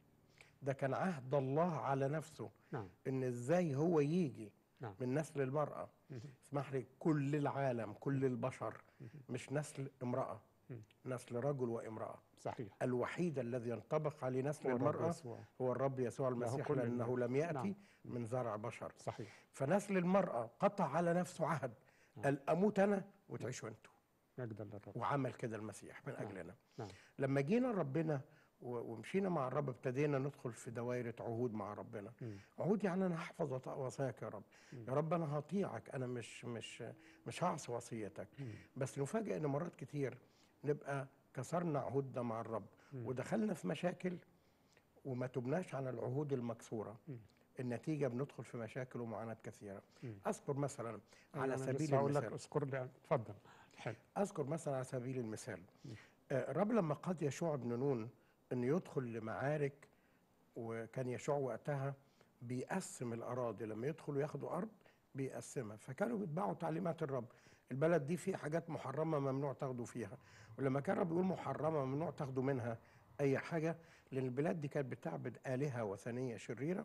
ده كان عهد الله على نفسه نعم ان ازاي هو يجي نعم. من نسل المرأة اسمح لي كل العالم كل البشر مش نسل امرأة نسل رجل وامرأة صحيح الوحيد الذي ينطبق عليه نسل هو الرب المرأة يسوع. هو الرب يسوع المسيح كل لأنه الناس. لم يأتي نعم. من زرع بشر صحيح فنسل المرأة قطع على نفسه عهد قال أموت أنا وتعيشوا أنتوا مجدا للرب وعمل كده المسيح من أجلنا نعم لما جينا ربنا و- ومشينا مع الرب ابتدينا ندخل في دوائرة عهود مع ربنا عهود يعني انا هحفظ وط- وصاياك يا رب يا رب انا هطيعك انا مش مش مش هعصي وصيتك بس نفاجئ ان مرات كتير نبقى كسرنا عهودنا مع الرب ودخلنا في مشاكل وما تبناش عن العهود المكسوره النتيجه بندخل في مشاكل ومعاناه كثيره اذكر مثلا على أنا سبيل لسه هقول لك المثال اذكر لي اتفضل حلو اذكر مثلا على سبيل المثال آه، الرب لما قاد يشوع بن نون انه يدخل لمعارك وكان يشوع وقتها بيقسم الاراضي لما يدخلوا ياخدوا ارض بيقسمها فكانوا بيتبعوا تعليمات الرب البلد دي فيه حاجات محرمه ممنوع تاخدوا فيها ولما كان الرب يقول محرمه ممنوع تاخدوا منها اي حاجه لان البلاد دي كانت بتعبد الهه وثنيه شريره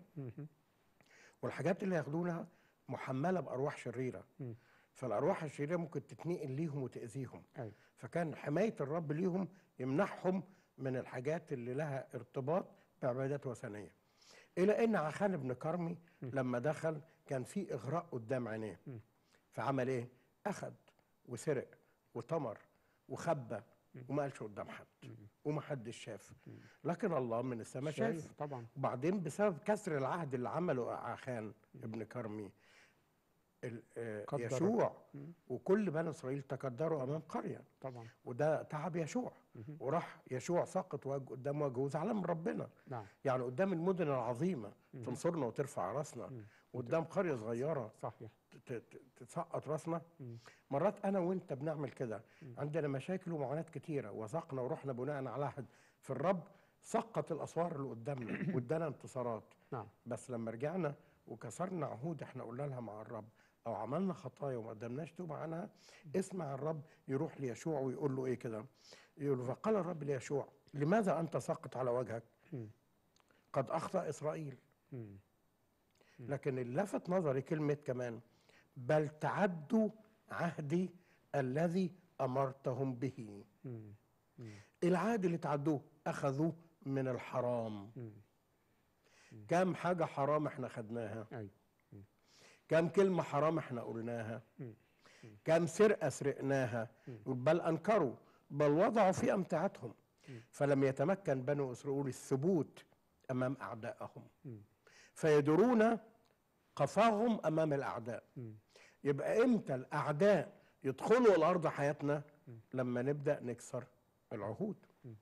والحاجات اللي ياخدونها محمله بارواح شريره فالارواح الشريره ممكن تتنقل ليهم وتاذيهم ايوه فكان حمايه الرب ليهم يمنعهم من الحاجات اللي لها ارتباط بعبادات وثنيه الى ان عخان بن كرمي لما دخل كان في اغراء قدام عينيه فعمل ايه اخذ وسرق وطمر وخبى وما قالش قدام حد وما حدش شاف لكن الله من السماء شاف شايف طبعا وبعدين بسبب كسر العهد اللي عمله عخان ابن كرمي ال- آه، قدر. يشوع وكل بني اسرائيل تقدروا امام قريه طبعا وده تعب يشوع وراح يشوع سقط وجه قدام وجهه زعلان من ربنا نعم يعني قدام المدن العظيمه تنصرنا وترفع راسنا قدام قريه صغيره صحيح ت- ت- تسقط راسنا مرات انا وانت بنعمل كده عندنا مشاكل ومعاناه كتيره وثقنا ورحنا بناء على عهد في الرب سقط الاسوار اللي قدامنا وادانا انتصارات نعم بس لما رجعنا وكسرنا عهود احنا قلنا لها مع الرب او عملنا خطايا وما قدمناش توبه عنها اسمع الرب يروح ليشوع ويقول له ايه كده يقول له فقال الرب ليشوع لماذا انت ساقط على وجهك قد اخطا اسرائيل مم. لكن اللي لفت نظري كلمه كمان بل تعدوا عهدي الذي امرتهم به مم. العهد اللي تعدوه اخذوه من الحرام كم حاجه حرام احنا خدناها ايوه كم كلمة حرام احنا قلناها كم سرقة سرقناها بل أنكروا بل وضعوا في أمتعتهم فلم يتمكن بنو إسرائيل الثبوت أمام أعدائهم فيدرون قفاهم أمام الأعداء يبقى إمتى الأعداء يدخلوا الأرض حياتنا لما نبدأ نكسر العهود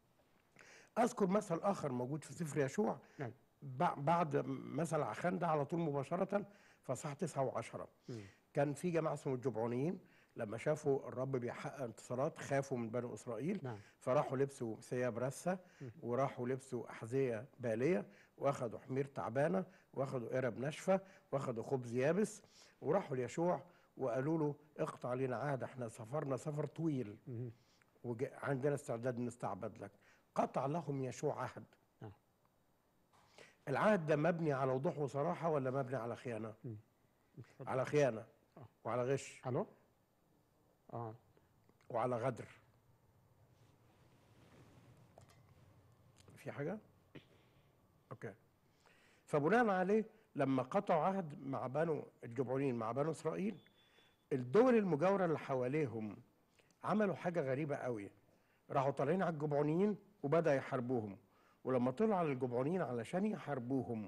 أذكر مثل آخر موجود في سفر يشوع نعم بع- بعد مثل عخان ده على طول مباشرة فصح تسعة وعشرة كان في جماعة اسمهم الجبعونيين لما شافوا الرب بيحقق انتصارات خافوا من بني إسرائيل نعم. فراحوا لبسوا ثياب رثة وراحوا لبسوا أحذية بالية واخدوا حمير تعبانة واخدوا قرب ناشفة واخدوا خبز يابس وراحوا ليشوع وقالوا له اقطع لنا عهد احنا سفرنا سفر طويل وعندنا استعداد نستعبد لك قطع لهم يشوع عهد نعم. العهد ده مبني على وضوح وصراحه ولا مبني على خيانه اتفضل. على خيانه آه. وعلى غش الو اه وعلى غدر في حاجة؟ أوكي فبناء عليه لما قطعوا عهد مع بنو الجبعونين مع بنو إسرائيل الدول المجاورة اللي حواليهم عملوا حاجة غريبة قوي راحوا طالعين على الجبعونيين وبدأ يحاربوهم ولما طلعوا على الجبعونيين علشان يحاربوهم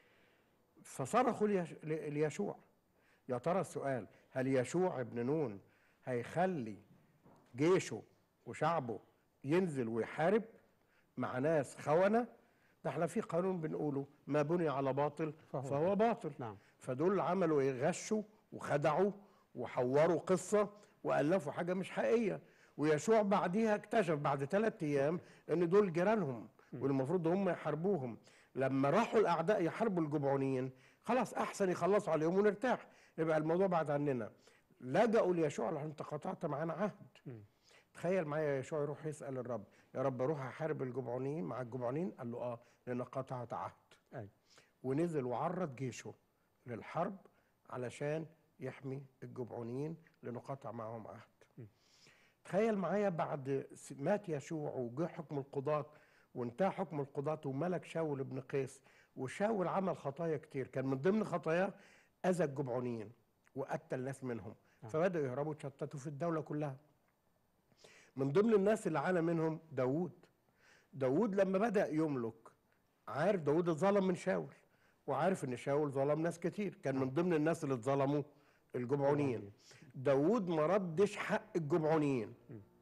فصرخوا ليش- ل- ليشوع يا ترى السؤال هل يشوع ابن نون هيخلي جيشه وشعبه ينزل ويحارب مع ناس خونة ده احنا في قانون بنقوله ما بني على باطل فهو فهو باطل نعم فدول عملوا ايه غشوا وخدعوا وحوروا قصة وألفوا حاجة مش حقيقية ويشوع بعديها اكتشف بعد ثلاثة أيام إن دول جيرانهم والمفروض هم يحاربوهم لما راحوا الأعداء يحاربوا الجبعونيين خلاص أحسن يخلصوا عليهم ونرتاح يبقى الموضوع بعد عننا لجأوا ليشوع لأن أنت قطعت معانا عهد تخيل معايا يشوع يروح يسأل الرب يا رب أروح أحارب الجبعونيين مع الجبعونيين قال له آه لأن قطعت عهد اي ونزل وعرض جيشه للحرب علشان يحمي الجبعونيين لانه قطع معهم عهد تخيل معايا بعد س- مات يشوع وجه حكم القضاة وانتهى حكم القضاة وملك شاول بن قيس وشاول عمل خطايا كتير كان من ضمن خطاياه اذى الجبعونيين وقتل ناس منهم فبداوا يهربوا يتشتتوا في الدوله كلها من ضمن الناس اللي عانى منهم داوود داوود لما بدا يملك عارف داوود اتظلم من شاول وعارف ان شاول ظلم ناس كتير كان من ضمن الناس اللي اتظلموا الجبعونيين داوود ما ردش حق الجبعونيين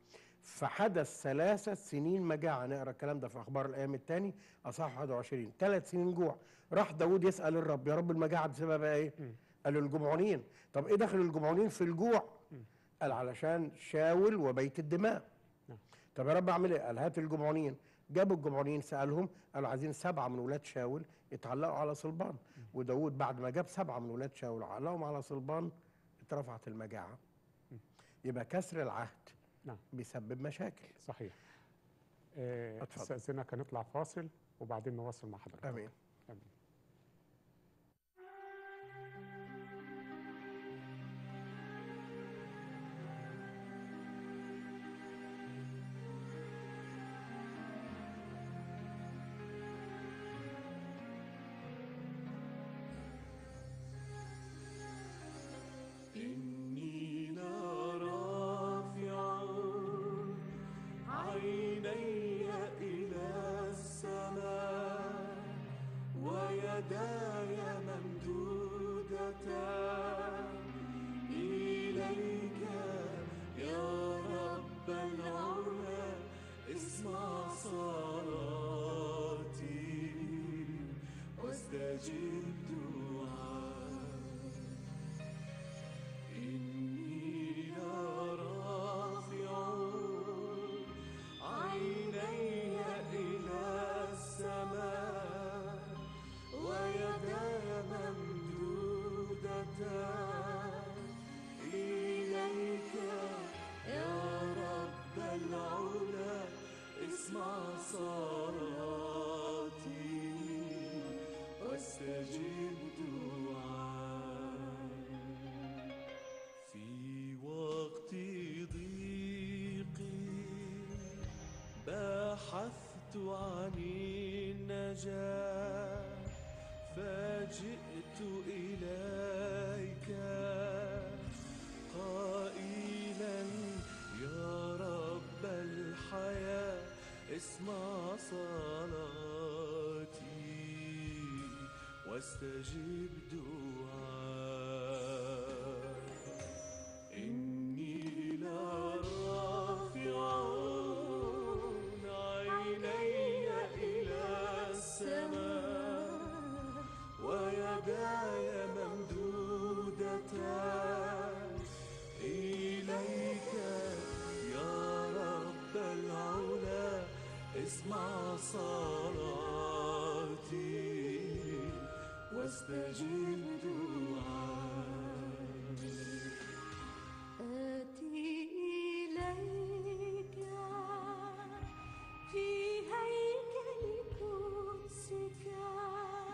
فحدث ثلاثة سنين مجاعة نقرا الكلام ده في أخبار الأيام الثاني أصحاح 21 ثلاث سنين جوع راح داوود يسأل الرب يا رب المجاعة دي سببها إيه؟ قال له الجبعونيين طب إيه دخل الجبعونيين في الجوع؟ قال علشان شاول وبيت الدماء طب يا رب أعمل إيه؟ قال هات الجبعونيين جابوا الجبعونيين سألهم قالوا عايزين سبعة من ولاد شاول يتعلقوا على صلبان وداوود بعد ما جاب سبعة من ولاد شاول وعلقهم على صلبان اترفعت المجاعة يبقى كسر العهد نعم بيسبب مشاكل صحيح آه، اتفضل. استاذنك هنطلع فاصل وبعدين نواصل مع حضرتك امين امين إني لرافع عيني إلى السماء ويداي ممدودتان إليك يا رب العلا اسمع صلاتي واستجب دعائي إني لرافع عيني إلى السماء ويداي ممدودتان إليك يا رب العلا اسمع صلاتي واستجب دعائي في وقت ضيقي بحثت عن النجاة فجئت إليك قائلا يا رب الحياة اسمع صلاتي واستجب دعائي إني لرافع عيني إلى السماء ويداي ممدودتان إليك يا رب العلا اسمع صلاتي واستجب دعائي آتي إليك في هيكل قدسك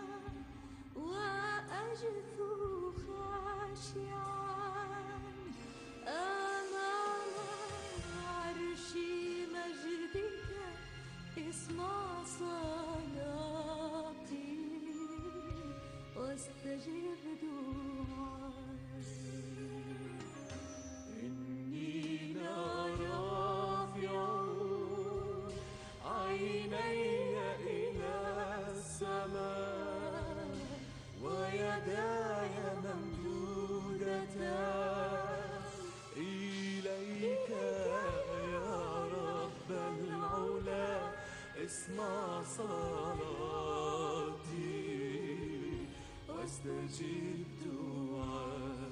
واستجب دعاء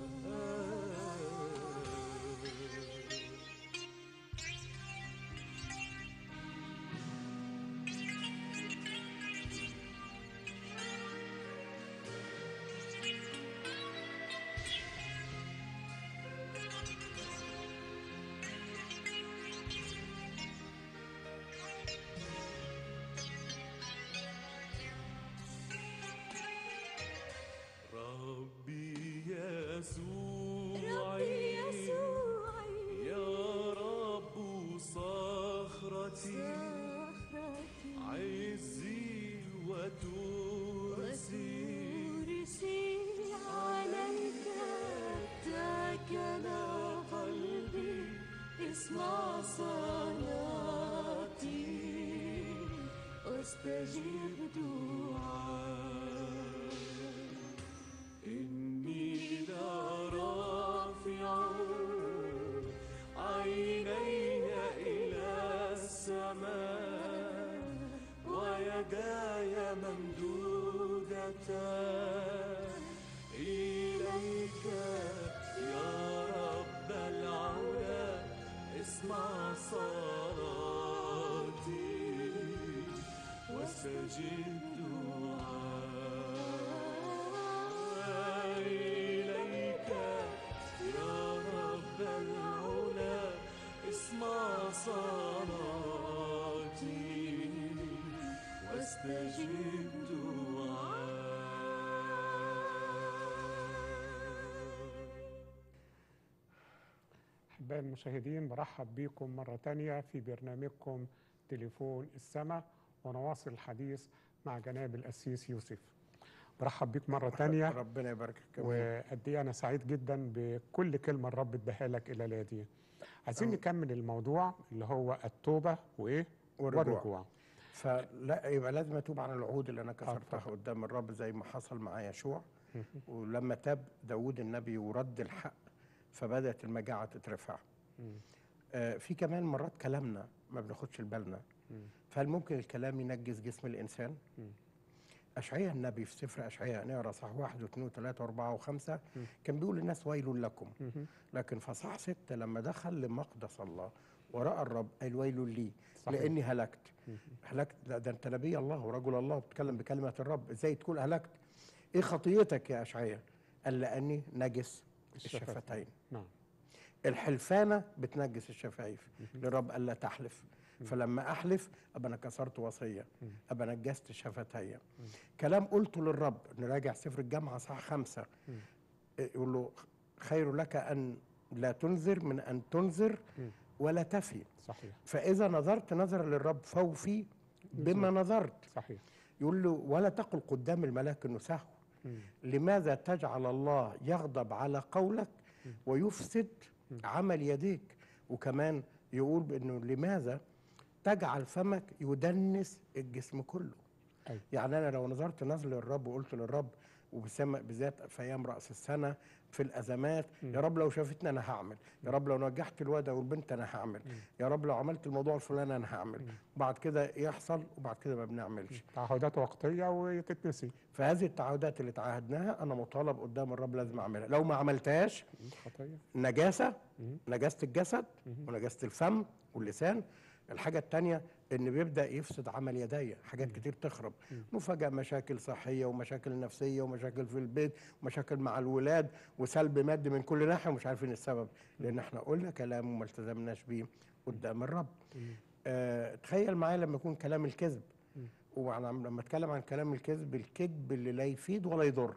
ربي يسوعي ربي يسوعي يا رب صخرتي صخرتي عزي وترسي وترسي عليك اتكل قلبي اسمع صلاتي واستجب دعائي إني لرافع عيني إلى السماء ويداي ممدودتان إليك يا رب العلا اسمع صلاتي واستجب دعائي إليك يا رب العلا اسمع صلاتي واستجب دعائي أحبائي المشاهدين برحب بكم مرة تانية في برنامجكم تليفون السماء ونواصل الحديث مع جناب الأسيس يوسف برحب بيك مرة تانية ربنا يبارك فيك وقد ايه انا سعيد جدا بكل كلمه الرب اداها لك الى لادي عايزين نكمل الموضوع اللي هو التوبه وايه والرجوع. والرجوع فلا يبقى لازم اتوب عن العهود اللي انا كسرتها طبعا. قدام الرب زي ما حصل مع يشوع ولما تاب داود النبي ورد الحق فبدات المجاعه تترفع آه في كمان مرات كلامنا ما بناخدش بالنا فهل ممكن الكلام ينجس جسم الانسان اشعياء النبي في سفر اشعياء نقرا صح واحد واثنين وثلاثه واربعه وخمسه كان بيقول للناس ويل لكم لكن في صح سته لما دخل لمقدس الله وراى الرب قال ويل لي صحيح. لاني هلكت هلكت ده, ده انت نبي الله ورجل الله بتتكلم بكلمه الرب ازاي تقول هلكت ايه خطيتك يا اشعياء قال لاني نجس الشفتين. الشفتين نعم الحلفانه بتنجس الشفايف للرب الا تحلف فلما احلف ابقى انا كسرت وصيه ابقى نجست شفتي كلام قلته للرب نراجع سفر الجامعه صح خمسة يقول له خير لك ان لا تنذر من ان تنذر ولا تفي صحيح فاذا نظرت نظر للرب فوفي بما نظرت صحيح يقول له ولا تقل قدام الملاك انه سهو لماذا تجعل الله يغضب على قولك ويفسد عمل يديك وكمان يقول بانه لماذا تجعل فمك يدنس الجسم كله أيوة. يعني انا لو نظرت نظر للرب وقلت للرب وبسم بالذات في ايام راس السنه في الازمات يا رب لو شافتني انا هعمل يا رب لو نجحت الواد او البنت انا هعمل يا رب لو عملت الموضوع الفلاني انا هعمل بعد كده يحصل وبعد كده ما بنعملش تعهدات وقتيه وتتنسي فهذه التعهدات اللي تعهدناها انا مطالب قدام الرب لازم اعملها لو ما عملتهاش خطيه نجاسه نجاسه الجسد ونجاسه الفم واللسان الحاجه الثانيه ان بيبدا يفسد عمل يدي حاجات كتير تخرب مفاجاه مشاكل صحيه ومشاكل نفسيه ومشاكل في البيت ومشاكل مع الولاد وسلب مادي من كل ناحيه ومش عارفين السبب لان احنا قلنا كلام وما التزمناش بيه قدام الرب آه تخيل معايا لما يكون كلام الكذب وأنا لما اتكلم عن كلام الكذب الكذب اللي لا يفيد ولا يضر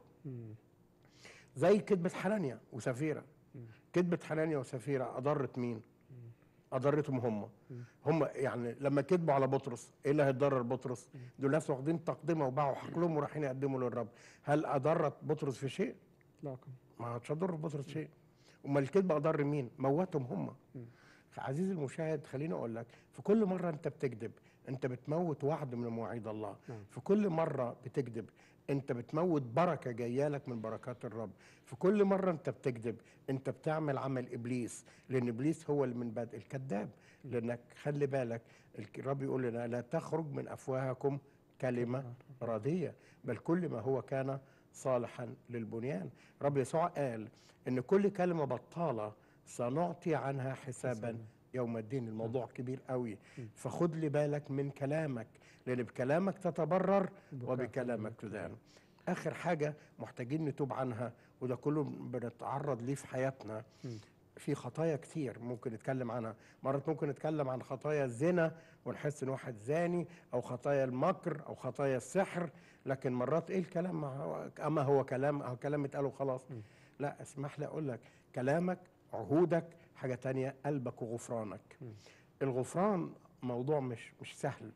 زي كذبة حنانيا وسفيرة كذبة حنانيا وسفيرة أضرت مين؟ أضرتهم هم هم يعني لما كذبوا على بطرس إيه اللي هيضرر بطرس؟ دول ناس واخدين تقدمة وباعوا حقلهم ورايحين يقدموا للرب هل أضرت بطرس في شيء؟ لا كان ما هتش هتضر بطرس شيء امال الكذب اضر مين موتهم هم عزيزي المشاهد خليني اقول لك في كل مره انت بتكذب انت بتموت وعد من مواعيد الله نعم. في كل مره بتكذب انت بتموت بركه جايه لك من بركات الرب في كل مره انت بتكذب انت بتعمل عمل ابليس لان ابليس هو اللي من بدء الكذاب لانك خلي بالك الك- الرب يقول لنا لا تخرج من افواهكم كلمه رديه بل كل ما هو كان صالحا للبنيان رب يسوع قال ان كل كلمه بطاله سنعطي عنها حسابا يوم الدين الموضوع كبير قوي فخد لي بالك من كلامك لان بكلامك تتبرر وبكلامك تدان اخر حاجه محتاجين نتوب عنها وده كله بنتعرض ليه في حياتنا في خطايا كتير ممكن نتكلم عنها مرات ممكن نتكلم عن خطايا الزنا ونحس ان واحد زاني او خطايا المكر او خطايا السحر لكن مرات ايه الكلام ما هو- اما هو كلام هو كلام اتقال وخلاص لا اسمح لي اقول لك كلامك عهودك حاجه تانية قلبك وغفرانك الغفران موضوع مش مش سهل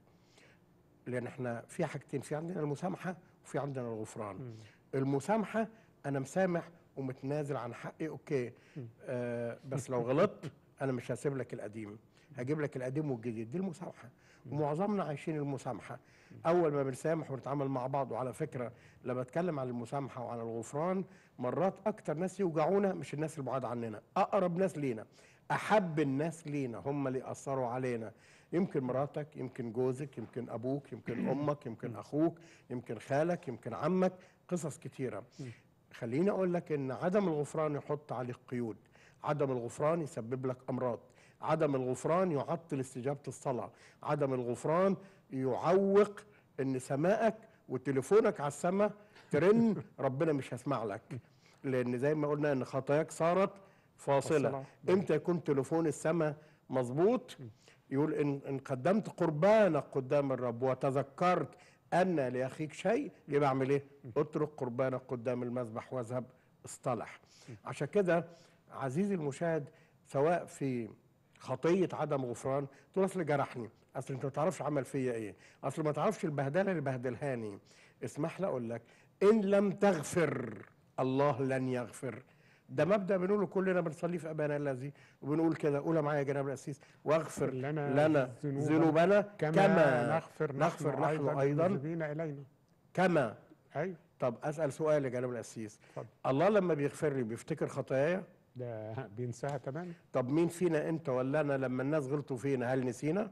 لان احنا في حاجتين في عندنا المسامحه وفي عندنا الغفران المسامحه انا مسامح ومتنازل عن حقي اوكي آه بس لو غلطت انا مش هسيب لك القديم هجيب لك القديم والجديد دي المسامحه ومعظمنا عايشين المسامحه اول ما بنسامح ونتعامل مع بعض وعلى فكره لما اتكلم عن المسامحه وعن الغفران مرات اكتر ناس يوجعونا مش الناس البعاد عننا اقرب ناس لينا احب الناس لينا هم اللي اثروا علينا يمكن مراتك يمكن جوزك يمكن ابوك يمكن امك يمكن اخوك يمكن خالك يمكن عمك قصص كتيره خليني اقول لك ان عدم الغفران يحط عليك قيود عدم الغفران يسبب لك امراض عدم الغفران يعطل استجابه الصلاه عدم الغفران يعوق ان سمائك وتليفونك على السماء ترن ربنا مش هيسمع لك لان زي ما قلنا ان خطاياك صارت فاصله فاصلة. امتى يكون تليفون السماء مظبوط يقول ان ان قدمت قربانك قدام الرب وتذكرت ان لاخيك شيء يبقى اعمل ايه؟ اترك قربانك قدام المذبح واذهب اصطلح عشان كده عزيزي المشاهد سواء في خطيه عدم غفران تقول اصل جرحني اصل انت ما تعرفش عمل فيا ايه اصل ما تعرفش البهدله اللي بهدلهاني اسمح لي اقول لك ان لم تغفر الله لن يغفر ده مبدا بنقوله كلنا بنصلي في ابانا الذي وبنقول كده قولها معايا يا جناب الاسيس واغفر لنا لنا ذنوبنا ذنوبنا كما, كما نغفر نغفر نحن نحن ايضا ايضا المذنبين الينا كما ايوه طب اسال سؤال يا جناب الاسيس اتفضل. الله لما بيغفر لي بيفتكر خطاياي ده بينساها تماما طب مين فينا انت ولا انا لما الناس غلطوا فينا هل نسينا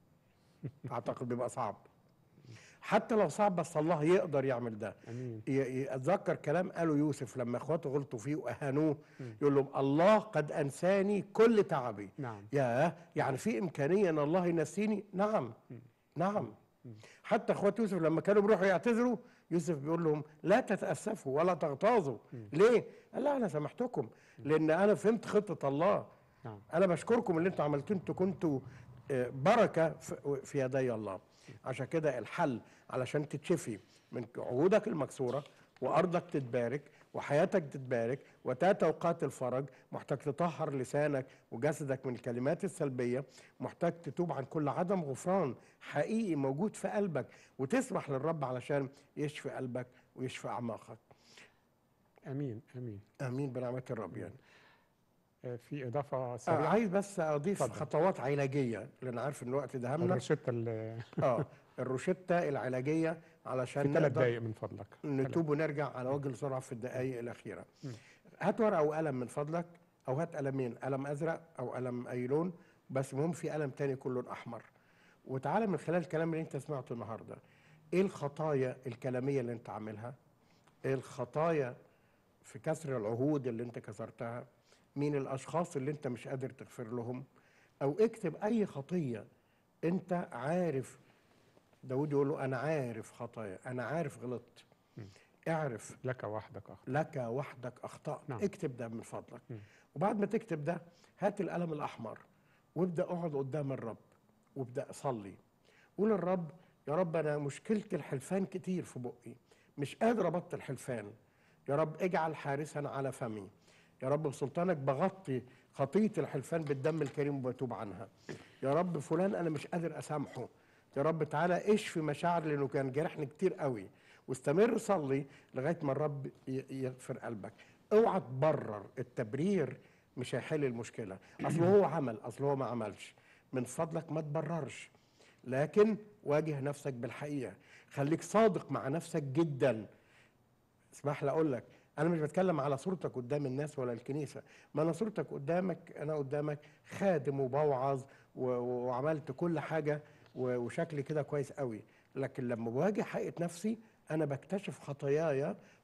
اعتقد بيبقى صعب حتى لو صعب بس الله يقدر يعمل ده امين ي- يتذكر كلام قاله يوسف لما اخواته غلطوا فيه واهانوه يقول لهم الله قد انساني كل تعبي نعم يا يعني في امكانيه ان الله ينسيني نعم نعم حتى اخوات يوسف لما كانوا بيروحوا يعتذروا يوسف بيقول لهم لا تتاسفوا ولا تغتاظوا ليه قال لا انا سامحتكم لان انا فهمت خطه الله نعم انا بشكركم اللي انتوا عملتوه انتوا كنتوا آه، بركه في- في يدي الله عشان كده الحل علشان تتشفي من عهودك المكسوره وارضك تتبارك وحياتك تتبارك وتاتي اوقات الفرج محتاج تطهر لسانك وجسدك من الكلمات السلبيه محتاج تتوب عن كل عدم غفران حقيقي موجود في قلبك وتسمح للرب علشان يشفي قلبك ويشفي اعماقك امين امين امين بنعمه الرب يعني آه، في اضافه آه سريعه عايز بس اضيف اتفضل. خطوات علاجيه لان عارف ان الوقت ده همنا الروشته اللي اه الروشته العلاجيه علشان في ثلاث نقدر دقائق من فضلك نتوب ونرجع على وجه السرعه في الدقائق الاخيره هات ورقه وقلم من فضلك او هات قلمين قلم ازرق او قلم اي لون بس المهم في قلم تاني كله احمر وتعالى من خلال الكلام اللي انت سمعته النهارده ايه الخطايا الكلاميه اللي انت عاملها ايه الخطايا في كسر العهود اللي انت كسرتها مين الاشخاص اللي انت مش قادر تغفر لهم او اكتب اي خطيه انت عارف داود يقول له انا عارف خطايا انا عارف غلطت اعرف لك وحدك اخ لك وحدك اخطات نعم. اكتب ده من فضلك وبعد ما تكتب ده هات القلم الاحمر وابدا اقعد قدام الرب وابدا صلي قول الرب يا رب انا مشكلتي الحلفان كتير في بقي مش قادر ابطل حلفان يا رب اجعل حارسا على فمي يا رب بسلطانك بغطي خطيه الحلفان بالدم الكريم وبتوب عنها يا رب فلان انا مش قادر اسامحه يا رب تعالى اشفي مشاعر لانه كان جرحني كتير قوي واستمر صلي لغايه ما الرب ي- يغفر قلبك اوعى تبرر التبرير مش هيحل المشكله اصل هو عمل اصل هو ما عملش من فضلك ما تبررش لكن واجه نفسك بالحقيقه خليك صادق مع نفسك جدا اسمح لي اقول لك انا مش بتكلم على صورتك قدام الناس ولا الكنيسه ما انا صورتك قدامك انا قدامك خادم وبوعظ و- و- وعملت كل حاجه و- وشكلي كده كويس قوي لكن لما بواجه حقيقه نفسي انا بكتشف خطاياي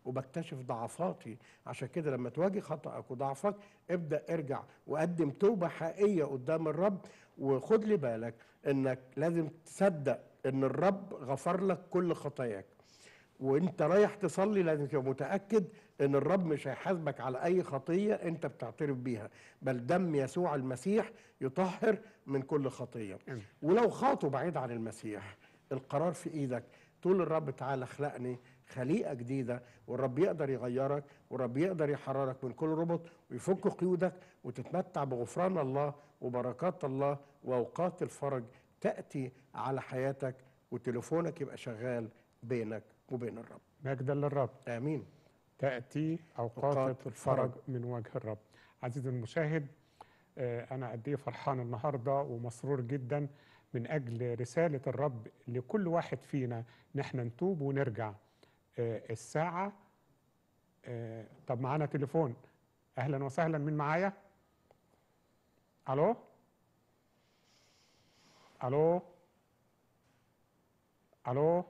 وبكتشف ضعفاتي عشان كده لما تواجه خطأك وضعفك ابدأ ارجع وقدم توبة حقيقية قدام الرب وخد لي بالك انك لازم تصدق ان الرب غفر لك كل خطاياك وانت رايح تصلي لازم تبقى متاكد ان الرب مش هيحاسبك على اي خطيه انت بتعترف بيها بل دم يسوع المسيح يطهر من كل خطيه أمين. ولو خاطوا بعيد عن المسيح القرار في ايدك تقول الرب تعالى اخلقني خليقه جديده والرب يقدر يغيرك والرب يقدر يحررك من كل ربط ويفك قيودك وتتمتع بغفران الله وبركات الله واوقات الفرج تاتي على حياتك وتليفونك يبقى شغال بينك وبين الرب مجدا للرب امين تأتي أوقات أوقات الفرج الفرج. من وجه الرب عزيزي المشاهد آه، أنا قد إيه فرحان النهاردة ومسرور جدا من أجل رسالة الرب لكل واحد فينا نحن نتوب ونرجع آه، الساعة آه، طب معانا تليفون أهلا وسهلا من معايا ألو ألو ألو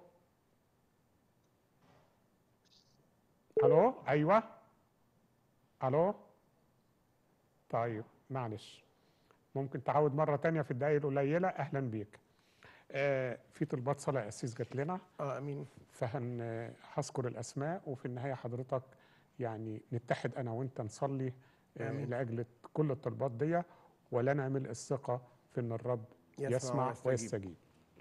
الو ايوه الو طيب معلش ممكن تعود مره تانية في الدقايق القليله اهلا بيك آه في طلبات صلاه اسيس جات لنا اه امين فهن هذكر الاسماء وفي النهايه حضرتك يعني نتحد انا وانت نصلي آه آمين. لاجل كل الطلبات دي ولا نعمل الثقه في ان الرب يسمع يسمع ويستجيب. ويستجيب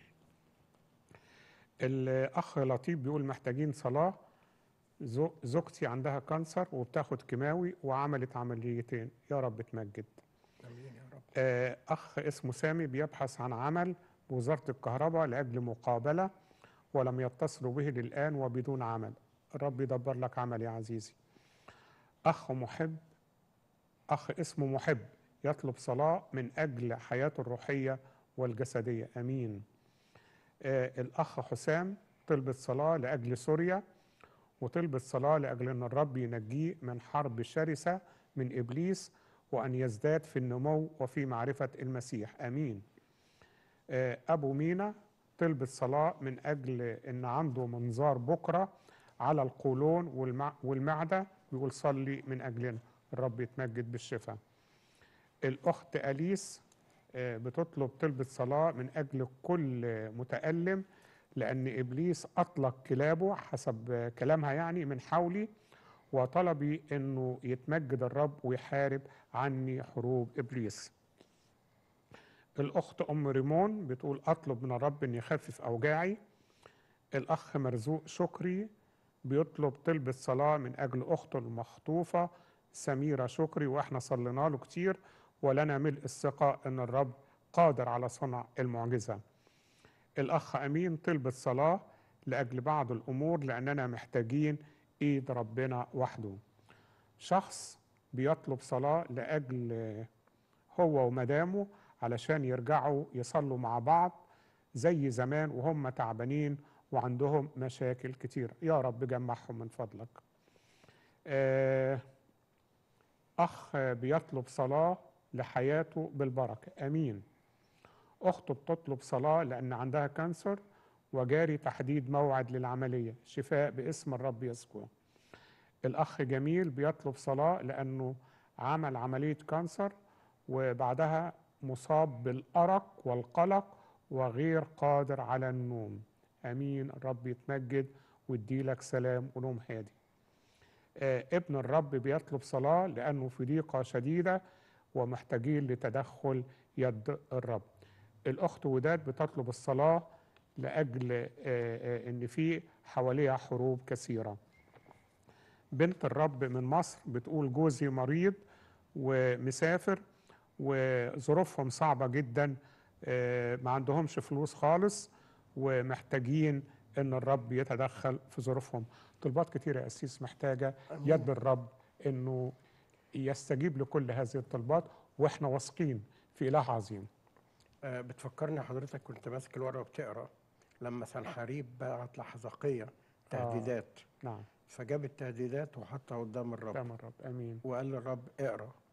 الاخ لطيف بيقول محتاجين صلاه زو- زوجتي عندها كانسر وبتاخد كيماوي وعملت عمليتين يا رب تمجد امين يا رب آه، أخ اسمه سامي بيبحث عن عمل بوزارة الكهرباء لأجل مقابلة ولم يتصلوا به للآن وبدون عمل الرب يدبر لك عمل يا عزيزي أخ محب أخ اسمه محب يطلب صلاة من أجل حياته الروحية والجسدية أمين آه، الأخ حسام طلبت صلاة لأجل سوريا وطلبت صلاة لأجل أن الرب ينجيه من حرب شرسة من إبليس وأن يزداد في النمو وفي معرفة المسيح آمين آه، أبو مينا طلبت صلاة من أجل أن عنده منظار بكرة على القولون والمع والمعدة بيقول صلي من أجلنا الرب يتمجد بالشفاء الأخت أليس آه، بتطلب طلبة صلاة من أجل كل متألم لأن إبليس أطلق كلابه حسب آه، كلامها يعني من حولي وطلبي أنه يتمجد الرب ويحارب عني حروب إبليس الأخت أم ريمون بتقول أطلب من الرب أن يخفف أوجاعي الأخ مرزوق شكري بيطلب طلبة صلاة من أجل أخته المخطوفة سميرة شكري وإحنا صلينا له كتير ولنا ملء الثقة أن الرب قادر على صنع المعجزة الأخ أمين طلبة صلاة لأجل بعض الأمور لأننا محتاجين إيد ربنا وحده شخص بيطلب صلاة لأجل هو ومدامه علشان يرجعوا يصلوا مع بعض زي زمان وهم تعبانين وعندهم مشاكل كتير يا رب جمعهم من فضلك آه، أخ بيطلب صلاة لحياته بالبركة أمين أخته بتطلب صلاة لأن عندها كانسر وجاري تحديد موعد للعملية شفاء باسم الرب يسوع الأخ جميل بيطلب صلاة لأنه عمل عملية كانسر وبعدها مصاب بالأرق والقلق وغير قادر على النوم أمين الرب يتمجد ويديلك سلام ونوم هادي آه، ابن الرب بيطلب صلاة لأنه في ضيقة شديدة ومحتاجين لتدخل يد الرب الأخت وداد بتطلب الصلاة لأجل آه، آه، إن في حواليها حروب كثيرة بنت الرب من مصر بتقول جوزي مريض ومسافر وظروفهم صعبة جدا آه، ما عندهمش فلوس خالص ومحتاجين ان الرب يتدخل في ظروفهم طلبات كتيرة يا أسيس محتاجة يد الرب انه يستجيب لكل هذه الطلبات واحنا واثقين في اله عظيم آه بتفكرني حضرتك كنت ماسك الورقه وبتقرا لما سنحريب بعت لحزقيه تهديدات نعم فجاب التهديدات وحطها قدام الرب سلام الرب امين وقال للرب اقرا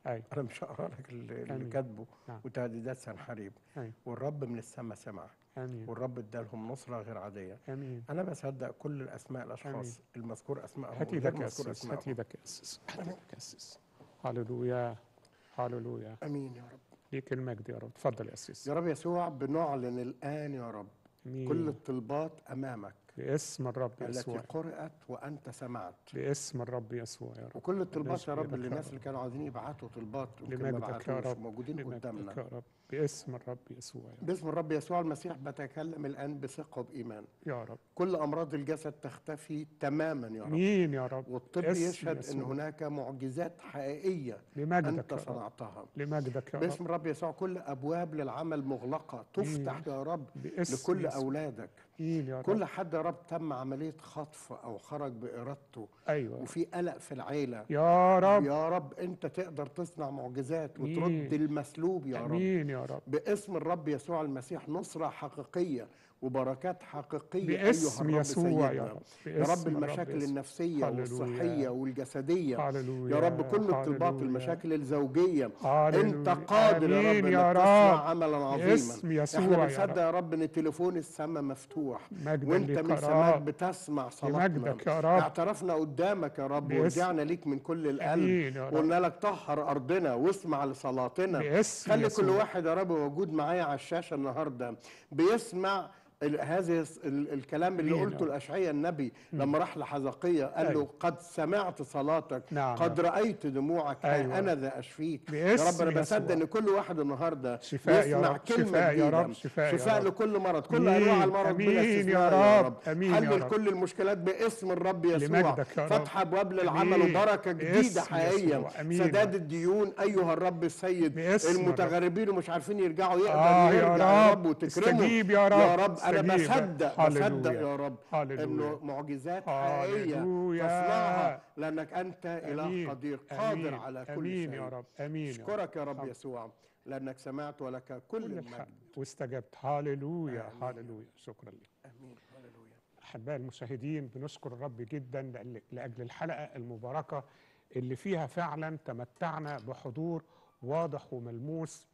أيوة انا مش هقرا لك اللي اللي آمين. كاتبه نعم. وتهديدات سنحريب أيوة والرب من السماء سمع آمين والرب ادالهم نصره غير عاديه آمين انا بصدق كل الاسماء الاشخاص آمين. المذكور اسمائهم هات وغير ايدك يا مذكور أسيس هات اسمائهم ايدك يا أسيس هات ايدك يا أسيس هللويا هللويا امين يا رب ليك المجد يا رب اتفضل يا أسيس يا رب يسوع بنعلن الان يا رب آمين كل الطلبات امامك باسم الرب التي يسوع قرأت وانت سمعت باسم الرب يسوع يا رب وكل الطلبات يا ماشي رب بإيدك اللي يا الناس رب. اللي كانوا عايزين يبعتوا طلبات يمكن ما لمجدك يا بعتوش رب موجودين لمجدك قدامنا يا رب باسم الرب يسوع يا رب باسم الرب يسوع المسيح بتكلم الان بثقه وبايمان يا رب كل امراض الجسد تختفي تماما يا رب مين يا رب والطب اسم يشهد ان يسوع. هناك معجزات حقيقيه لمجدك انت يا رب صنعتها لمجدك يا باسم رب الرب يسوع كل ابواب للعمل مغلقه تفتح يا رب باسم لكل يسوع. اولادك مين يا رب كل حد يا رب تم عمليه خطف او خرج بارادته ايوه وفي قلق في العيله يا رب يا رب انت تقدر تصنع معجزات مين؟ وترد المسلوب يا رب امين يا رب باسم الرب يسوع المسيح نصرة حقيقية وبركات حقيقية باسم أيها الرب يسوع يا سيدنا. رب يا رب باسم المشاكل يسوع. النفسية هللويا. والصحية والجسدية هللويا يا رب كل الطلبات هللويا. المشاكل الزوجية هللويا. انت قادر يا آمين رب يا انك تصنع رب عملا باسم عظيما يسوع احنا يا بنصدق رب يا رب ان تليفون السماء مفتوح مجدا وانت ليك من يا سماك رب بتسمع صلاتنا لمجدك يا رب اعترفنا قدامك يا رب باسم- ورجعنا ليك من كل القلب امين يا رب قلنا لك طهر ارضنا واسمع لصلاتنا باسم خلي كل يسوع. واحد يا رب موجود معايا على الشاشه النهارده بيسمع ال- هذه الس- ال- الكلام اللي أمين يا قلته رب. الاشعياء النبي لما راح لحزقية قال له أيوة. قد سمعت صلاتك نعم قد رايت دموعك ها أيوة. انا ذا اشفيك يا باسم رب انا بصدق يسوع. ان كل واحد النهارده شفاء يا يسمع رب، كلمه شفاء يا جديدة. رب، شفاء يا شفاء رب. لكل مرض كل أمين، انواع المرض بلا أمين يا استثناء يا رب، رب أمين يا حل رب. كل المشكلات باسم الرب يسوع لمجدك يا رب. فتح ابواب للعمل أمين. وبركه جديده باسم حقيقيه يسوع. أمين يا سداد رب. الديون ايها الرب السيد باسم الرب. المتغربين ومش عارفين يرجعوا يقدر آه يا يرجع يا رب. رب وتكرمه استجيب يا رب. يا رب انا استجيب. بصدق هللويا. بصدق يا رب هللويا. انه معجزات حقيقيه هللويا. تصنعها لانك انت اله أمين. قدير قادر أمين. على كل امين شيء يا رب امين يا رب اشكرك يا رب آمين. يسوع لانك سمعت ولك كل كل الحق المجد واستجبت هللويا آمين. هللويا شكرا لك امين هللويا احبائي المشاهدين بنشكر الرب جدا لأل- لاجل الحلقه المباركه اللي فيها فعلا تمتعنا بحضور واضح وملموس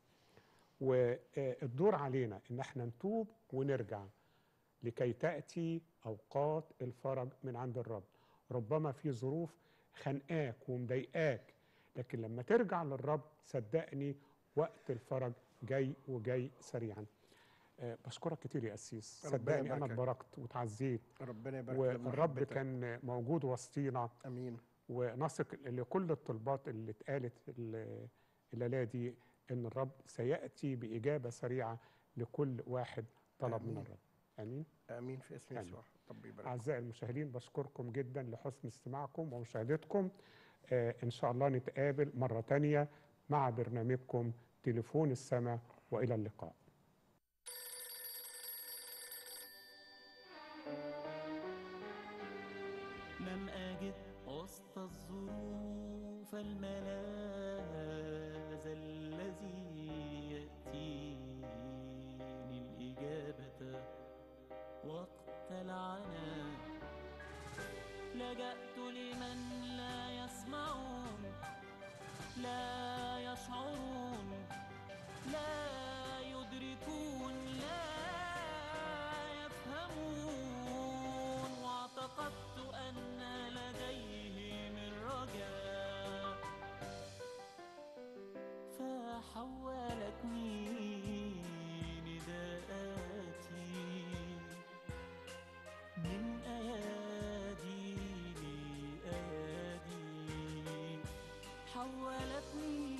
والدور علينا ان احنا نتوب ونرجع لكي تاتي اوقات الفرج من عند الرب ربما في ظروف خانقاك ومضايقاك لكن لما ترجع للرب صدقني وقت الفرج جاي وجاي سريعا آه، بشكرك كتير يا قسيس ربنا صدقني انا يباركك. اتباركت وتعزيت ربنا يبارك والرب لمحبتك. كان موجود وسطينا امين ونثق لكل الطلبات اللي اتقالت ال- الليله دي ان الرب سياتي باجابه سريعه لكل واحد طلب من آمين. الرب امين امين في اسم آمين. يسوع ربي يبارك اعزائي المشاهدين بشكركم جدا لحسن استماعكم ومشاهدتكم آه ان شاء الله نتقابل مره تانية مع برنامجكم تليفون السماء والى اللقاء لم أجد وسط الظروف الملاذ الذي يأتيني الإجابة وقت العناء لجأت لمن لا يسمعون لا يشعرون لا يدركون لا يفهمون واعتقدت أن لديهم الرجاء فحولتني نداءاتي من أيادي لأيادي حولتني